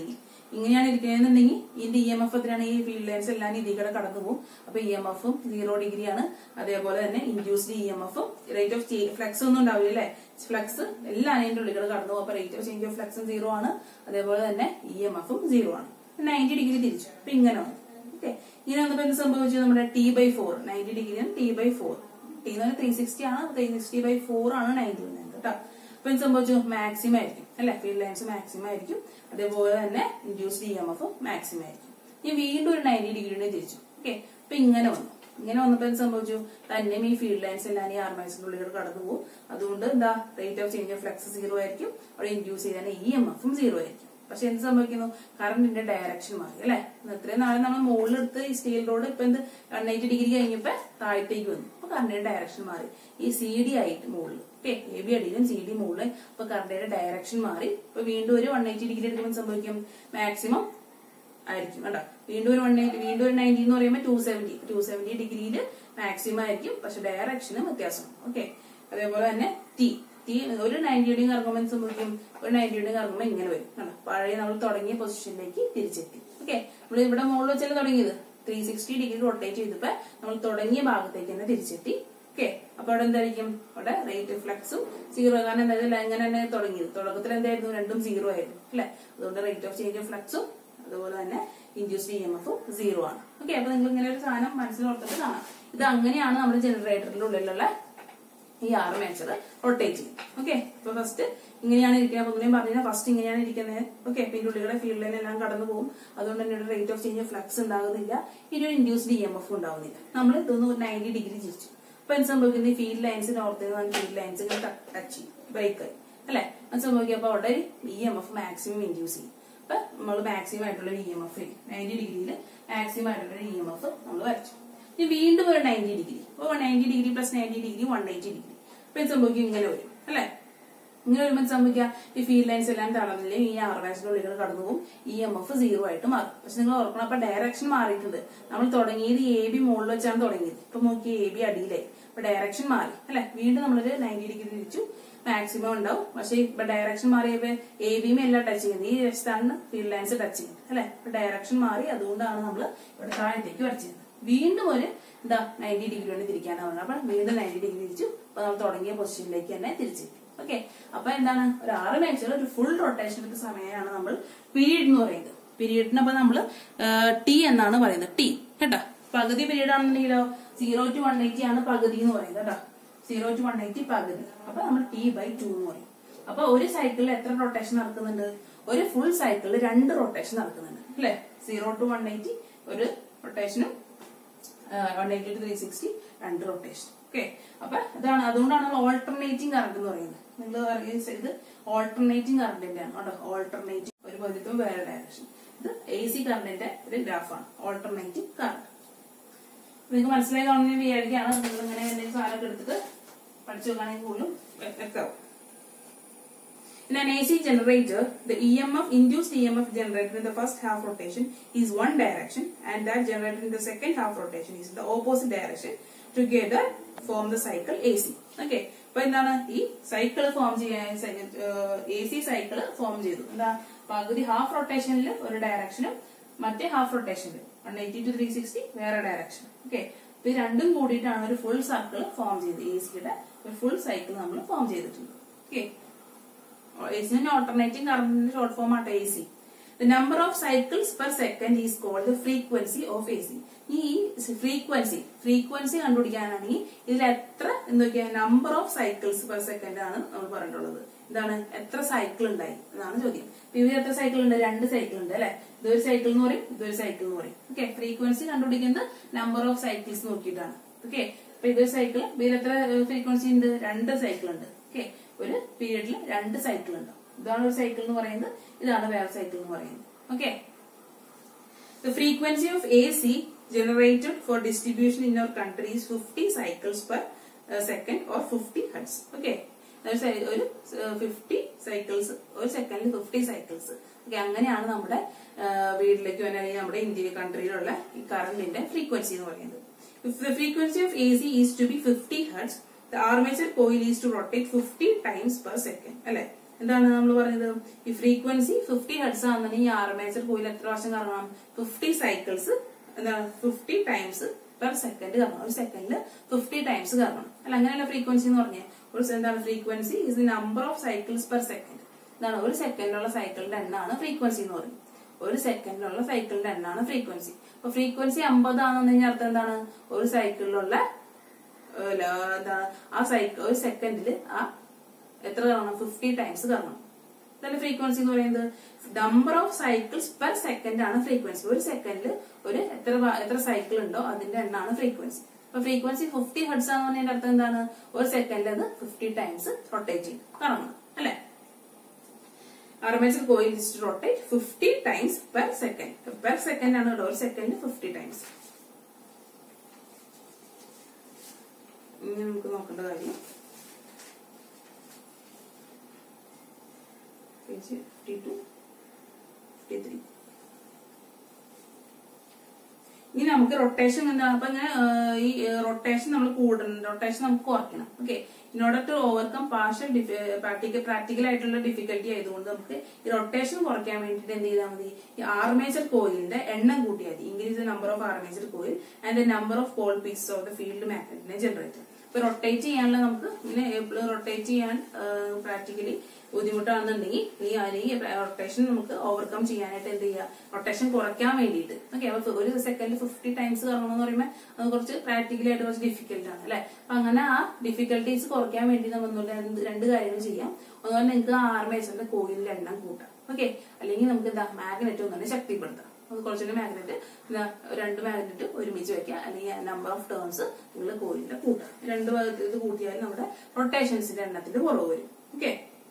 ഇങ്ങനെയാണ് ഇരിക്കുന്നതെന്നുണ്ടെങ്കിൽ ഇതിന്റെ ഇ എം എഫ് എത്രയാണ് ഈ ഫീൽഡ് ലൈൻസ് എല്ലാം ഇതിൽ കൂടെ കടന്നു പോകും അപ്പൊ ഇ എം എഫും സീറോ ഡിഗ്രി ആണ് അതേപോലെ തന്നെ ഇൻഡ്യൂസ്ഡ് ഇ എം എഫും റേറ്റ് ഓഫ് ഫ്ലക്സ് ഒന്നും ഉണ്ടാവില്ല അല്ലേ ഫ്ലക്സ് എല്ലാം അതിന്റെ ഉള്ളിൽ കൂടെ കടന്നു പോകും അപ്പൊ റേറ്റ് ഓഫ് ചേഞ്ച് ഓഫ് ഫ്ലക്സും സീറോ ആണ് അതേപോലെ തന്നെ ഇ എം എഫും സീറോ ആണ് നയൻറ്റി ഡിഗ്രി തിരിച്ചു അപ്പൊ ഇങ്ങനെ വന്നു ഓക്കെ ഇങ്ങനെ വന്നപ്പോ എന്ത് സംഭവിച്ചു നമ്മുടെ ടി ബൈ ഫോർ നയൻറ്റി ഡിഗ്രിയാണ് ടി ബൈ ഫോർ ടി എന്ന് പറഞ്ഞാൽ ത്രീ സിക്സ്റ്റി ആണ് ത്രീ സിക്സ്റ്റി ബൈ ഫോർ ആണ് നയൻറ്റി വന്നത് കേട്ടോ അപ്പൊ എന്ത് സംഭവിച്ചു മാക്സിമം ആയിരിക്കും അല്ലെ ഫീൽഡ് ലൈൻസ് മാക്സിമം ആയിരിക്കും അതേപോലെ തന്നെ induced E M F maximum ആയിരിക്കും ഇനി വീണ്ടും ഒരു നയൻറ്റി ഡിഗ്രിയുടെ തിരിച്ചു ഓക്കെ അപ്പൊ ഇങ്ങനെ വന്നു ഇങ്ങനെ വന്നപ്പോ എന്ത് സംഭവിച്ചു തന്നെ ഈ ഫീൽഡ് ലൈൻസ് എല്ലാം ഈ ആർമൈസിന്റെ ഉള്ളിൽ കടന്നു പോകും അതുകൊണ്ട് എന്താ rate of change of flux zero ആയിരിക്കും അവിടെ ഇൻഡ്യൂസ് ചെയ്താൽ ഇ എം എഫും സീറോ ആയിരിക്കും പക്ഷെ എന്ത് സംഭവിക്കുന്നു കറണ്ടിന്റെ ഡയറക്ഷൻ മാറി അല്ലെ ഇത്രയും നാളെ നമ്മൾ മുകളിലെടുത്ത് ഈ സ്റ്റീൽ റോഡ് ഇപ്പൊ എന്ത് വൺ എയ്റ്റി ഡിഗ്രി കഴിഞ്ഞപ്പോ താഴത്തേക്ക് വന്നു അപ്പൊ കറണ്ടിന്റെ ഡയറക്ഷൻ മാറി ഈ സി ഡി ആയിട്ട് മുകളിൽ ഓക്കെ എ ബി അടിയിലും സി ഡി മുകളിൽ അപ്പൊ കറണ്ടിന്റെ ഡയറക്ഷൻ മാറി ഇപ്പൊ വീണ്ടും ഒരു വൺ എയ്റ്റി ഡിഗ്രി എടുക്കുമ്പോൾ സംഭവിക്കും മാക്സിമം ആയിരിക്കും കേട്ടോ വീണ്ടും ഒരു വൺ എയ്റ്റി വീണ്ടും ഒരു നയൻറ്റി എന്ന് പറയുമ്പോൾ ടു സെവന്റി ടു സെവന്റി ഡിഗ്രിയിൽ മാക്സിമം ആയിരിക്കും പക്ഷെ ഡയറക്ഷന് വ്യത്യാസം ഓക്കെ അതേപോലെ തന്നെ ടി ടി ഒരു നയൻറ്റിയുടെയും കറങ്ങുമ്പോൾ എന്ത് സംഭവിക്കും ഒരു നയൻറ്റിയുടെയും കറങ്ങുമ്പോൾ ഇങ്ങനെ വരും കണ്ടോ പഴയ നമ്മൾ തുടങ്ങിയ പൊസിഷനിലേക്ക് തിരിച്ചെത്തി ഓക്കെ നമ്മൾ ഇവിടെ മുകളിൽ വെച്ചല്ലേ തുടങ്ങിയത് ത്രീ സിക്സ്റ്റി ഡിഗ്രി റൊട്ടേറ്റ് ചെയ്തപ്പോ നമ്മൾ തുടങ്ങിയ ഭാഗത്തേക്ക് തന്നെ തിരിച്ചെത്തി ഓക്കെ അപ്പൊ അവിടെ എന്തായിരിക്കും അവിടെ റേറ്റ് ഫ്ലക്സും സീറോ കാരണം എന്തായാലും ഇങ്ങനെ തന്നെ തുടങ്ങിയത് തുടക്കത്തിൽ എന്തായിരുന്നു രണ്ടും സീറോ ആയിരുന്നു അല്ലെ അതുകൊണ്ട് റേറ്റ് ഓഫ് ചേഞ്ച് ഓഫ് ഫ്ലക്സും അതുപോലെ തന്നെ ഇൻഡ്യൂസ്ഡ് ഇ എം എഫും സീറോ ആണ് ഓക്കെ അപ്പൊ നിങ്ങൾ ഇങ്ങനെ ഒരു സാധനം മനസ്സിൽ ഓർത്തിട്ട് കാണാം ഇത് അങ്ങനെയാണ് നമ്മുടെ ജനറേറ്ററിന്റെ ഉള്ളിലുള്ള ഈ ആറ് മേച്ചർ റൊട്ടേറ്റ് ചെയ്യും ഓക്കെ അപ്പൊ ഫസ്റ്റ് ഇങ്ങനെയാണ് ഇരിക്കുന്നത് അപ്പൊ ഒന്നിനെയും പറഞ്ഞാൽ ഫസ്റ്റ് ഇങ്ങനെയാണ് ഇരിക്കുന്നത് ഓക്കെ അപ്പൊ ഇതിന്റെ ഉള്ളിലെ ഫീൽഡ് ലൈൻ എല്ലാം കടന്നു പോകും അതുകൊണ്ട് തന്നെ ഒരു റേറ്റ് ഓഫ് ചേഞ്ച് ഫ്ലക്സ് ഉണ്ടാകുന്നില്ല ഇനി ഒരു ഇൻഡ്യൂസ്ഡ് ഇ എം എഫ് ഉണ്ടാകുന്നില്ല നമ്മൾ ഇതൊന്ന് നയൻറ്റി ഡിഗ്രി തിരിച്ചു അപ്പൊ എന്ത് സംഭവിക്കുന്നത് ഈ ഫീൽഡ് ലൈൻസിന് ഓർത്ത് ഫീൽഡ് ലൈൻസ് ഇങ്ങനെ ടച്ച് ചെയ്യും ബ്രേക്ക് ആയി അല്ലെ അത് സംഭവിക്കുക അപ്പൊ അവിടെ E M F maximum induce ചെയ്യും അപ്പൊ നമ്മൾ മാക്സിമം ആയിട്ടുള്ള ഇ എം എഫ് നയൻറ്റി ഡിഗ്രിയിൽ മാക്സിമം ആയിട്ടുള്ള ഇ എം എഫ് നമ്മൾ വരച്ചു ഇനി വീണ്ടും ഒരു നയൻറ്റി ഡിഗ്രി അപ്പൊ ninety degree plus ninety degree one eighty degree അപ്പൊ ഇത് സംഭവിക്കും ഇങ്ങനെ വരും അല്ലെ ഇങ്ങനെ വരുമ്പോൾ എന്ത് സംഭവിക്കുക ഈ ഫീൽഡ് ലൈൻസ് എല്ലാം തളർന്നില്ലേ ഈ ആർവാസിന്റെ ഉള്ളിൽ കടന്നു പോകും ഇ എം എഫ് സീറോ ആയിട്ട് മാറും പക്ഷെ നിങ്ങൾ ഓർക്കണം അപ്പൊ ഡയറക്ഷൻ മാറിയിട്ടുണ്ട് നമ്മൾ തുടങ്ങിയത് എ ബി മുകളിൽ വെച്ചാണ് തുടങ്ങിയത് ഇപ്പൊ നോക്കി എ ബി അടിയിലായി അപ്പൊ ഡയറക്ഷൻ മാറി അല്ലെ വീണ്ടും നമ്മളൊരു നയൻറ്റി ഡിഗ്രി തിരിച്ചു മാക്സിമം ഉണ്ടാവും പക്ഷെ ഇപ്പൊ ഡയറക്ഷൻ മാറിയപ്പോ എ ബിയും എല്ലാം ടച്ച് ചെയ്യുന്നത് ഈ വശത്താണ് ഫീൽഡ് ലൈൻസ് ടച്ച് ചെയ്യുന്നത് അല്ലെ അപ്പൊ ഡയറക്ഷൻ മാറി അതുകൊണ്ടാണ് നമ്മൾ ഇവിടെ താഴത്തേക്ക് വരച്ചത് വീണ്ടും ഒരു എന്താ നയൻറ്റി ഡിഗ്രി കൊണ്ട് തിരിക്കാനാണ് പറഞ്ഞത് അപ്പൊ വീണ്ടും നയൻറ്റി ഡിഗ്രി തിരിച്ചു അപ്പൊ നമ്മൾ തുടങ്ങിയ പൊസിഷനിലേക്ക് തന്നെ തിരിച്ചു ഓക്കെ അപ്പൊ എന്താണ് ഒരു ആറ് മേച്ചർ ഒരു ഫുൾ റൊട്ടേഷൻ എടുത്ത സമയമാണ് നമ്മൾ പീരീഡ് എന്ന് പറയുന്നത് പീരീഡിന് അപ്പൊ നമ്മള് ടി എന്നാണ് പറയുന്നത് ടി കേട്ടോ പകുതി പീരീഡ് ആണെന്നുണ്ടെങ്കിലോ സീറോ ടു വൺ എയ്റ്റി ആണ് പകുതി എന്ന് പറയുന്നത് കേട്ടോ സീറോ ടു വൺ എയ്റ്റി പകുതി അപ്പൊ നമ്മൾ ടി ബൈ ടു എന്ന് പറയും അപ്പൊ ഒരു സൈക്കിളിൽ എത്ര റൊട്ടേഷൻ നടക്കുന്നുണ്ട് ഒരു ഫുൾ സൈക്കിളിൽ രണ്ട് റൊട്ടേഷൻ നടക്കുന്നുണ്ട് അല്ലെ സീറോ ടു വൺ എയ്റ്റി ഒരു റൊട്ടേഷനും one eighty to three sixty രണ്ട് റൊട്ടേഷൻ ഓക്കെ അപ്പൊ ഇതാണ് അതുകൊണ്ടാണ് നമ്മൾ ഓൾട്ടർനേറ്റിംഗ് കറണ്ട് എന്ന് പറയുന്നത് നിങ്ങൾ ഇത് ഓൾട്ടർനേറ്റിംഗ് കറണ്ടിന്റെ ആണ് കേട്ടോ ഓൾട്ടർനേറ്റിംഗ് ഒരു പതിത്തും വേറെ ഡയറക്ഷൻ ഇത് എ സി കറണ്ടിന്റെ ഒരു ഗ്രാഫാണ് ഓൾട്ടർനേറ്റിംഗ് കറണ്ട് നിങ്ങൾക്ക് മനസ്സിലായി കാണുന്ന വിചാരിക്കുകയാണ് നിങ്ങൾ ഇങ്ങനെ എന്തെങ്കിലും സാധനമൊക്കെ എടുത്തിട്ട് പഠിച്ചു വെക്കുകയാണെങ്കിൽ കൂടുതലും വ്യക്തമാവും In an AC generator, the EMF induced EMF generated in the first half rotation is one direction and that generated in the second half rotation is in the opposite direction. Together form the cycle AC. Okay. അപ്പൊ എന്താണ് ഈ cycle form ചെയ്യാൻ A C cycle form ചെയ്തു എന്താ പകുതി half റൊട്ടേഷനിൽ ഒരു ഡയറക്ഷനും മറ്റേ ഹാഫ് റൊട്ടേഷനിൽ one eighty to three sixty വേറെ ഡയറക്ഷൻ ഓക്കെ അപ്പൊ ഇത് രണ്ടും കൂടിയിട്ടാണ് ഒരു ഫുൾ സർക്കിൾ ഫോം ചെയ്തത് എ സിയുടെ ഒരു ഫുൾ സൈക്കിൾ നമ്മൾ ഫോം ചെയ്തിട്ടുണ്ട് okay AC and alternating current short form ആട്ടോ AC. The number of cycles per second is called the frequency of AC. ഈ ഫ്രീക്വൻസി ഫ്രീക്വൻസി കണ്ടുപിടിക്കാനാണെങ്കിൽ ഇതിൽ എത്ര എന്തൊക്കെയാ number of cycles per second ആണ് നമ്മൾ പറഞ്ഞിട്ടുള്ളത് എന്താണ് എത്ര സൈക്കിൾ ഉണ്ടായി എന്നാണ് ചോദ്യം ഇപ്പൊ ഇതിൽ എത്ര സൈക്കിൾ ഉണ്ട് രണ്ട് സൈക്കിൾ ഉണ്ട് അല്ലെ ഇതൊരു സൈക്കിൾ എന്ന് പറയും ഇതൊരു സൈക്കിൾ എന്ന് പറയും ഓക്കെ ഫ്രീക്വൻസി കണ്ടുപിടിക്കുന്നത് നമ്പർ ഓഫ് സൈക്കിൾസ് നോക്കിയിട്ടാണ് ഓക്കെ അപ്പൊ ഇതൊരു സൈക്കിൾ ഇതിൽ എത്ര ഫ്രീക്വൻസി ഉണ്ട് രണ്ട് സൈക്കിൾ ഉണ്ട് ഓക്കെ ഒരു പീരീഡിൽ രണ്ട് സൈക്കിൾ ഉണ്ടാവും ഇതാണ് ഒരു സൈക്കിൾ എന്ന് പറയുന്നത് ഇതാണ് വേറെ സൈക്കിൾ എന്ന് പറയുന്നത് okay The frequency of AC generated for distribution in our country is 50 cycles per uh, second or 50 hertz. Okay. ഒരു സൈ- ഒരു ഫിഫ്റ്റി സൈക്കിൾസ് ഒരു സെക്കൻഡിൽ ഫിഫ്റ്റി സൈക്കിൾസ് ഓക്കെ അങ്ങനെയാണ് നമ്മുടെ ആ, വീട്ടിലേക്ക് വരാൻ അല്ലെങ്കിൽ നമ്മുടെ ഇന്ത്യ കൺട്രിയിലുള്ള ഈ കറണ്ടിന്റെ ഫ്രീക്വൻസി എന്ന് പറയുന്നത് if the frequency of A C is to be fifty hertz the armature coil is to rotate fifty times per second അല്ലെ എന്താണ് നമ്മൾ പറഞ്ഞത് ഈ ഫ്രീക്വൻസി ഫിഫ്റ്റി ഹെഡ്സ് ആണെന്നുണ്ടെങ്കിൽ ആർമേച്ചർ കോയിൽ എത്ര പ്രാവശ്യം കറങ്ങണം ഫിഫ്റ്റി സൈക്കിൾസ് എന്താണ് ഫിഫ്റ്റി ടൈംസ് പെർ സെക്കൻഡ് കറങ്ങണം ഒരു സെക്കൻഡിൽ ഫിഫ്റ്റി ടൈംസ് കറങ്ങണം അല്ല അങ്ങനെയല്ല ഫ്രീക്വൻസി എന്ന് പറഞ്ഞാൽ ഒരു എന്താണ് frequency is the number of cycles per second എന്താണ് ഒരു സെക്കൻഡിലുള്ള സൈക്കിളിന്റെ എണ്ണമാണ് ഫ്രീക്വൻസി എന്ന് പറയുന്നത് ഒരു സെക്കൻഡിലുള്ള സൈക്കിളിന്റെ എണ്ണമാണ് ഫ്രീക്വൻസി അപ്പൊ ഫ്രീക്വൻസി അമ്പതാണെന്നുണ്ടെങ്കിൽ അർത്ഥം എന്താണ് ഒരു സൈക്കിളിലുള്ള ഏഹ് ല- എന്താ ആ സൈക്കിൾ ഒരു സെക്കൻഡിൽ ആ എത്ര കറങ്ങണം ഫിഫ്റ്റി ടൈംസ് കറങ്ങണം ഇതല്ലേ ഫ്രീക്വൻസി എന്ന് പറയുന്നത് number of cycles per second ആണ് ഫ്രീക്വൻസി ഒരു സെക്കൻഡിൽ ഒരു എത്ര വ- എത്ര സൈക്കിൾ ഉണ്ടോ അതിന്റെ എണ്ണാണ് ഫ്രീക്വൻസി അപ്പൊ ഫ്രീക്വൻസി ഫിഫ്റ്റി ഹെഡ്സ് ആണെന്ന് പറഞ്ഞതിന്റെ അർത്ഥം എന്താണ് ഒരു സെക്കൻഡിൽ അത് ഫിഫ്റ്റി ടൈംസ് റൊട്ടേറ്റ് ചെയ്യും കറങ്ങണം അല്ലെ armature coil is to rotate 50 times per second. Per second ആണ് കേട്ടോ ഒരു സെക്കൻഡ് ഫിഫ്റ്റി ടൈംസ് ഇനി നമുക്ക് നോക്കേണ്ട കാര്യം page fifty two fifty three ഇനി നമുക്ക് റൊട്ടേഷൻ എന്താണ് അപ്പൊ ഇങ്ങനെ ഏഹ്, ഈ റൊട്ടേഷൻ നമ്മൾ കൂടണം റൊട്ടേഷൻ നമുക്ക് കുറയ്ക്കണം okay in order to overcome partial practical practical ആയിട്ടുള്ള ഡിഫിക്കൽറ്റി ആയതുകൊണ്ട് നമുക്ക് ഈ റൊട്ടേഷൻ കുറയ്ക്കാൻ വേണ്ടിയിട്ട് എന്ത് ചെയ്താൽ മതി ഈ ആർമേച്ചർ കോയിലിന്റെ എണ്ണം കൂട്ടിയാൽ മതി increase the number of armature coil and the number of pole pieces of the field മാഗ്നറ്റിനെ ജനറേറ്റ് ഇപ്പൊ റൊട്ടേറ്റ് ചെയ്യാനുള്ള നമുക്ക് ഇങ്ങനെ റൊട്ടേറ്റ് ചെയ്യാൻ പ്രാക്ടിക്കലി ബുദ്ധിമുട്ടാണെന്നുണ്ടെങ്കിൽ ഈ അല്ലെങ്കിൽ റൊട്ടേഷൻ നമുക്ക് ഓവർകം ചെയ്യാനായിട്ട് എന്ത് ചെയ്യുക റൊട്ടേഷൻ കുറയ്ക്കാൻ വേണ്ടിയിട്ട് ഓക്കെ അപ്പൊ ഒരു സെക്കൻഡ് ഫിഫ്റ്റി ടൈംസ് കറങ്ങണം എന്ന് പറയുമ്പോൾ അത് കുറച്ച് പ്രാക്ടിക്കലി ആയിട്ട് കുറച്ച് ഡിഫിക്കൽട്ട് ആണ് അല്ലെ അപ്പൊ അങ്ങനെ ആ ഡിഫിക്കൽട്ടീസ് കുറയ്ക്കാൻ വേണ്ടി നമ്മൾ ഒന്നുമില്ല രണ്ട് രണ്ട് കാര്യങ്ങൾ ചെയ്യാം അതുപോലെ നിങ്ങൾക്ക് ആ ആർമേച്ചറിന്റെ കോയിലിന്റെ എണ്ണം കൂട്ടാം ഓക്കെ അല്ലെങ്കിൽ നമുക്ക് എന്താ മാഗ്നറ്റ് ഒന്നുകൂടെ ശക്തിപ്പെടുത്താം അത് കുറച്ചുകൂടി മാഗ്നറ്റ് രണ്ട് മാഗ്നറ്റ് ഒരുമിച്ച് വെക്കുക അല്ലെങ്കിൽ നമ്പർ ഓഫ് ടേൺസ് നിങ്ങൾ കോയിലിന്റെ കൂട്ടാം രണ്ട് ഭാഗത്ത് ഇത് കൂട്ടിയാൽ നമ്മുടെ റൊട്ടേഷൻസിന്റെ എണ്ണത്തിന്റെ കുറവ് വരും okay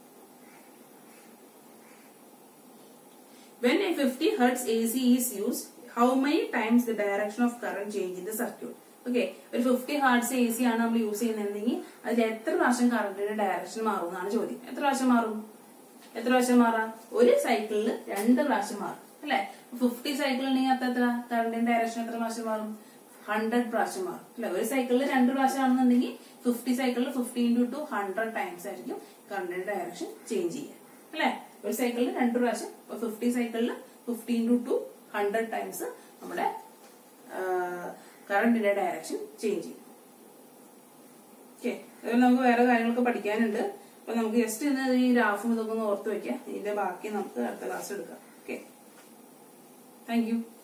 When a 50 hertz AC is used, how many times the direction of current change in the circuit? Okay ഒരു ഫിഫ്റ്റി ഹാർട്സ് എ സി ആണ് നമ്മൾ യൂസ് ചെയ്യുന്നതെങ്കിൽ അതിൽ എത്ര പ്രാവശ്യം കറണ്ടിന്റെ ഡയറക്ഷൻ മാറും എന്നാണ് ചോദ്യം എത്ര പ്രാവശ്യം മാറും എത്ര പ്രാവശ്യം മാറാം ഒരു സൈക്കിളിൽ രണ്ട് പ്രാവശ്യം മാറും അല്ലെ ഫിഫ്റ്റി സൈക്കിൾ ഉണ്ടെങ്കിൽ അത്ര എത്ര കറണ്ടിന്റെ ഡയറക്ഷൻ എത്ര പ്രാവശ്യം മാറും ഹൺഡ്രഡ് പ്രാവശ്യം മാറും അല്ലെ ഒരു സൈക്കിളിൽ രണ്ട് പ്രാവശ്യം ആണെന്നുണ്ടെങ്കിൽ ഫിഫ്റ്റി സൈക്കിളിൽ fifty into two hundred times ആയിരിക്കും കറണ്ടിന്റെ ഡയറക്ഷൻ ചേഞ്ച് ചെയ്യുക അല്ലെ ഒരു സൈക്കിളിൽ രണ്ട് പ്രാവശ്യം ഫിഫ്റ്റി സൈക്കിളിൽ fifty into two hundred times നമ്മുടെ കറണ്ടിന്റെ ഡയറക്ഷൻ ചേഞ്ച് ചെയ്യും ഓക്കെ അതുപോലെ നമുക്ക് വേറെ കാര്യങ്ങളൊക്കെ പഠിക്കാനുണ്ട് അപ്പൊ നമുക്ക് ജസ്റ്റ് ഇന്ന് ഈ ഗ്രാഫും ഇതൊക്കെ ഒന്ന് ഓർത്ത് വെക്കാം ഇതിന്റെ ബാക്കി നമുക്ക് അടുത്ത ക്ലാസ് എടുക്കാം ഓക്കെ താങ്ക് യു